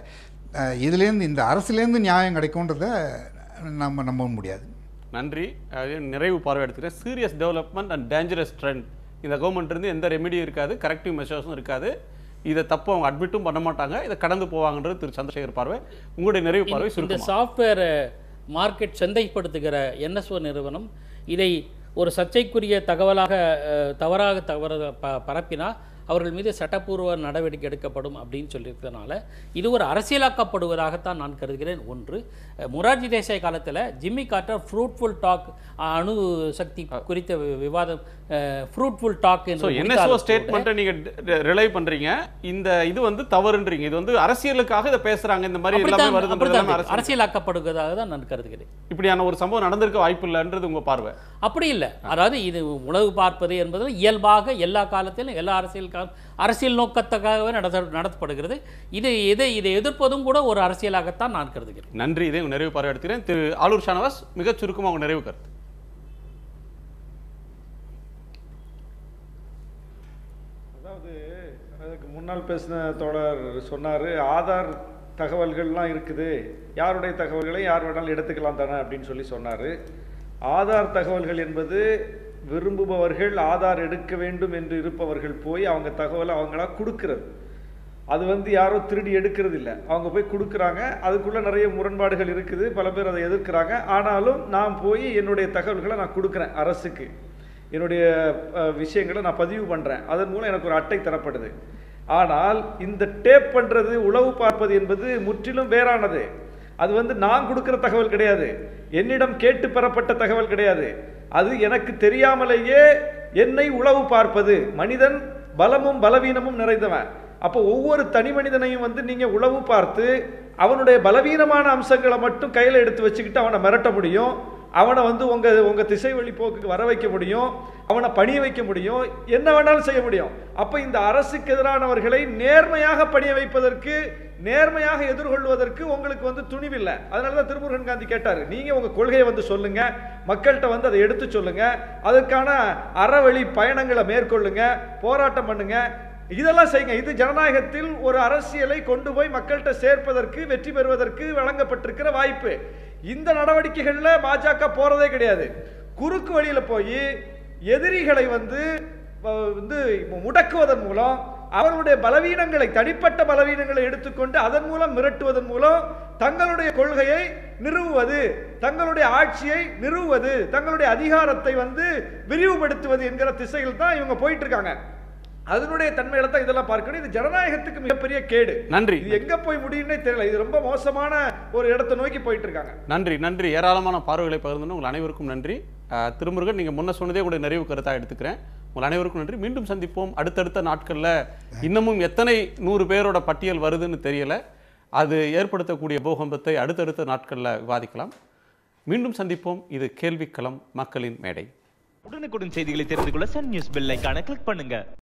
அஹ், இதுலேருந்து இந்த அரசுலேருந்து நியாயம் கிடைக்கும்ன்றத நம்ம நம்ப முடியாது நன்றி அது நிறைவு பார்வை எடுத்துக்கிறேன் serious development and dangerous trend இந்த கவர்மெண்ட் இருந்து எந்த ரெமெடியும் இருக்காது கரெக்டிவ் மெஷர்ஸும் இருக்காது இதை தப்பு அவங்க அட்மிட்டும் பண்ண மாட்டாங்க இதை கடந்து போவாங்கன்றது திரு சந்திரசேகர் பார்வை உங்களுடைய நிறைவு பார்வை இந்த சுருக்கமா சாஃப்ட்வேர் மார்க்கெட் சந்தைப்படுத்துகிற என்எஸ்ஓ நிறுவனம் இதை ஒரு சர்ச்சைக்குரிய தகவலாக அஹ், தவறாக தவற ப பரப்பினா அவர்கள் மீது சட்டப்பூர்வ நடவடிக்கை எடுக்கப்படும் அப்படின்னு சொல்லியிருக்கிறதுனால இது ஒரு அரசியலாக்கப்படுவதாகத்தான் நான் கருதுகிறேன் ஒன்று அஹ், மொரார்ஜி தேசாய் காலத்தில் ஜிம்மி கார்ட்டர் ஃப்ரூட்ஃபுல் டாக் அணு சக்தி குறித்த வி- விவாதம் ஃப்ரூட்ஃபுல் டாக் ஸோ என்று என்எஸ்ஓ முடித்தாலும் கூட- ஸ்டேட்மெண்ட்டை நீங்கள் ரிலை பண்றீங்க இந்த இது வந்து தவறுன்றீங்க இது வந்து அரசியலுக்காக இதை பேசுறாங்க இந்த மாதிரி எல்லாமே அப்படித்தான் வருதுன்றது அப்படித்தான் எல்லாமே இருக்கு. அரசியல் அரசியலாக்கப்படுவதாக தான் நான் கருதுகிறேன் இப்படியான ஒரு சம்பவம் நடந்திருக்க வாய்ப்பு இல்லைன்றது உங்க பார்வை அப்படி இல்லை அதாவது இது உணவு பார்ப்பது என்பது இயல்பாக எல்லா காலத்திலும் எல்லா அரசியல் கா- அரசியல் நோக்கத்துக்காகவே நடத்த நடத்தப்படுகிறது இது இதை இதை எதிர்ப்பதும் கூட ஒரு அரசியலாகத்தான் நான் கருதுகிறேன் நன்றி இதை உங்க நிறைவு பார்வை எடுத்துக்கிறேன் திரு ஆலூர் ஷானவாஸ் மிகச் சுருக்கமாக உங்க நிறைவு கருத்து அதாவது அதுக்கு முன்னால் பேசின தோழர் சொன்னார் ஆதார் தகவல்கள்லாம் இருக்குது யாருடைய தகவல்களை யார் வேணாலும் எடுத்துக்கலாம் தானே அப்படின்னு சொல்லி சொன்னார் ஆதார் தகவல்கள் என்பது விரும்புபவர்கள் ஆதார் எடுக்க வேண்டும் என்று இருப்பவர்கள் போய் அவங்க தகவலை அவங்களா கொடுக்கிறது அது வந்து யாரோ திருடி எடுக்கிறது இல்லை அவங்க போய் கொடுக்குறாங்க அதுக்குள்ளே நிறைய முரண்பாடுகள் இருக்குது பல பேர் அதை எதிர்க்கிறாங்க ஆனாலும் நான் போய் என்னுடைய தகவல்களை நான் கொடுக்குறேன் அரசுக்கு என்னுடைய அஹ், விஷயங்களை நான் பதிவு பண்ணுறேன் அதன் மூலம் எனக்கு ஒரு அட்டை தரப்படுது ஆனால் இந்த டேப் பண்ணுறது உளவு பார்ப்பது என்பது முற்றிலும் வேறானது அது வந்து நான் கொடுக்குற தகவல் கிடையாது என்னிடம் கேட்டு பெறப்பட்ட தகவல் கிடையாது அது எனக்கு தெரியாமலேயே என்னை உளவு பார்ப்பது மனிதன் பலமும் பலவீனமும் நிறைந்தவன் அப்போ ஒவ்வொரு தனி மனிதனையும் வந்து நீங்க உளவு பார்த்து அவனுடைய பலவீனமான அம்சங்களை மட்டும் கையில் எடுத்து வச்சுக்கிட்டு அவனை மிரட்ட முடியும் அவனை வந்து உங்க உங்க திசை வழி போக்குக்கு வர வைக்க முடியும் அவனை பணிய வைக்க முடியும் என்ன வேணாலும் செய்ய முடியும் அப்ப இந்த அரசுக்கு எதிரானவர்களை நேர்மையாக பணிய வைப்பதற்கு நேர்மையாக எதிர்கொள்வதற்கு உங்களுக்கு வந்து துணிவில்லை அதனால தான் திருமுருகன் காந்தி கேட்டார் நீங்க உங்க கொள்கையை வந்து சொல்லுங்க மக்கள்கிட்ட வந்து அதை எடுத்து சொல்லுங்க அதற்கான அறவழி பயணங்களை மேற்கொள்ளுங்க போராட்டம் பண்ணுங்க இதெல்லாம் செய்யுங்க இது ஜனநாயகத்தில் ஒரு அரசியலை கொண்டு போய் மக்கள்கிட்ட சேர்ப்பதற்கு வெற்றி பெறுவதற்கு வழங்கப்பட்டிருக்கிற வாய்ப்பு இந்த நடவடிக்கைகள்ல பாஜக போறதே கிடையாது குறுக்கு வழியில போய் எதிரிகளை வந்து அஹ், வந்து முடக்குவதன் மூலம் அவர்களுடைய பலவீனங்களை தனிப்பட்ட பலவீனங்களை எடுத்துக்கொண்டு அதன் மூலம் மிரட்டுவதன் மூலம் தங்களுடைய கொள்கையை நிறுவுவது தங்களுடைய ஆட்சியை நிறுவுவது தங்களுடைய அதிகாரத்தை வந்து விரிவுபடுத்துவது என்கிற திசையில் தான் இவங்க போயிட்டு இருக்காங்க அதனுடைய தன்மையில தான் இதெல்லாம் பார்க்கணும் இது ஜனநாயகத்துக்கு மிகப்பெரிய கேடு நன்றி இது எங்க போய் முடியும்னே தெரியல இது ரொம்ப மோசமான ஒரு இடத்தை நோக்கி போயிட்டு இருக்காங்க நன்றி நன்றி ஏராளமான பார்வைகளை பகிர்ந்து உங்கள் அனைவருக்கும் நன்றி அஹ், திருமுருகன் நீங்கள் முன்ன சொன்னதே கூட நிறைவு கருத்தாக எடுத்துக்கிறேன் உங்கள் அனைவருக்கும் நன்றி மீண்டும் சந்திப்போம் அடுத்தடுத்த நாட்களில் இன்னமும் எத்தனை நூறு பேரோட பட்டியல் வருதுன்னு தெரியல அது ஏற்படுத்தக்கூடிய பூகம்பத்தை அடுத்தடுத்த நாட்களில் விவாதிக்கலாம் மீண்டும் சந்திப்போம் இது கேள்விக்களம் மக்களின் மேடை உடனுக்குடன் செய்திகளை தெரிந்து கொள்ள சன் நியூஸ் பெல் ஐகானை கிளிக் பண்ணுங்க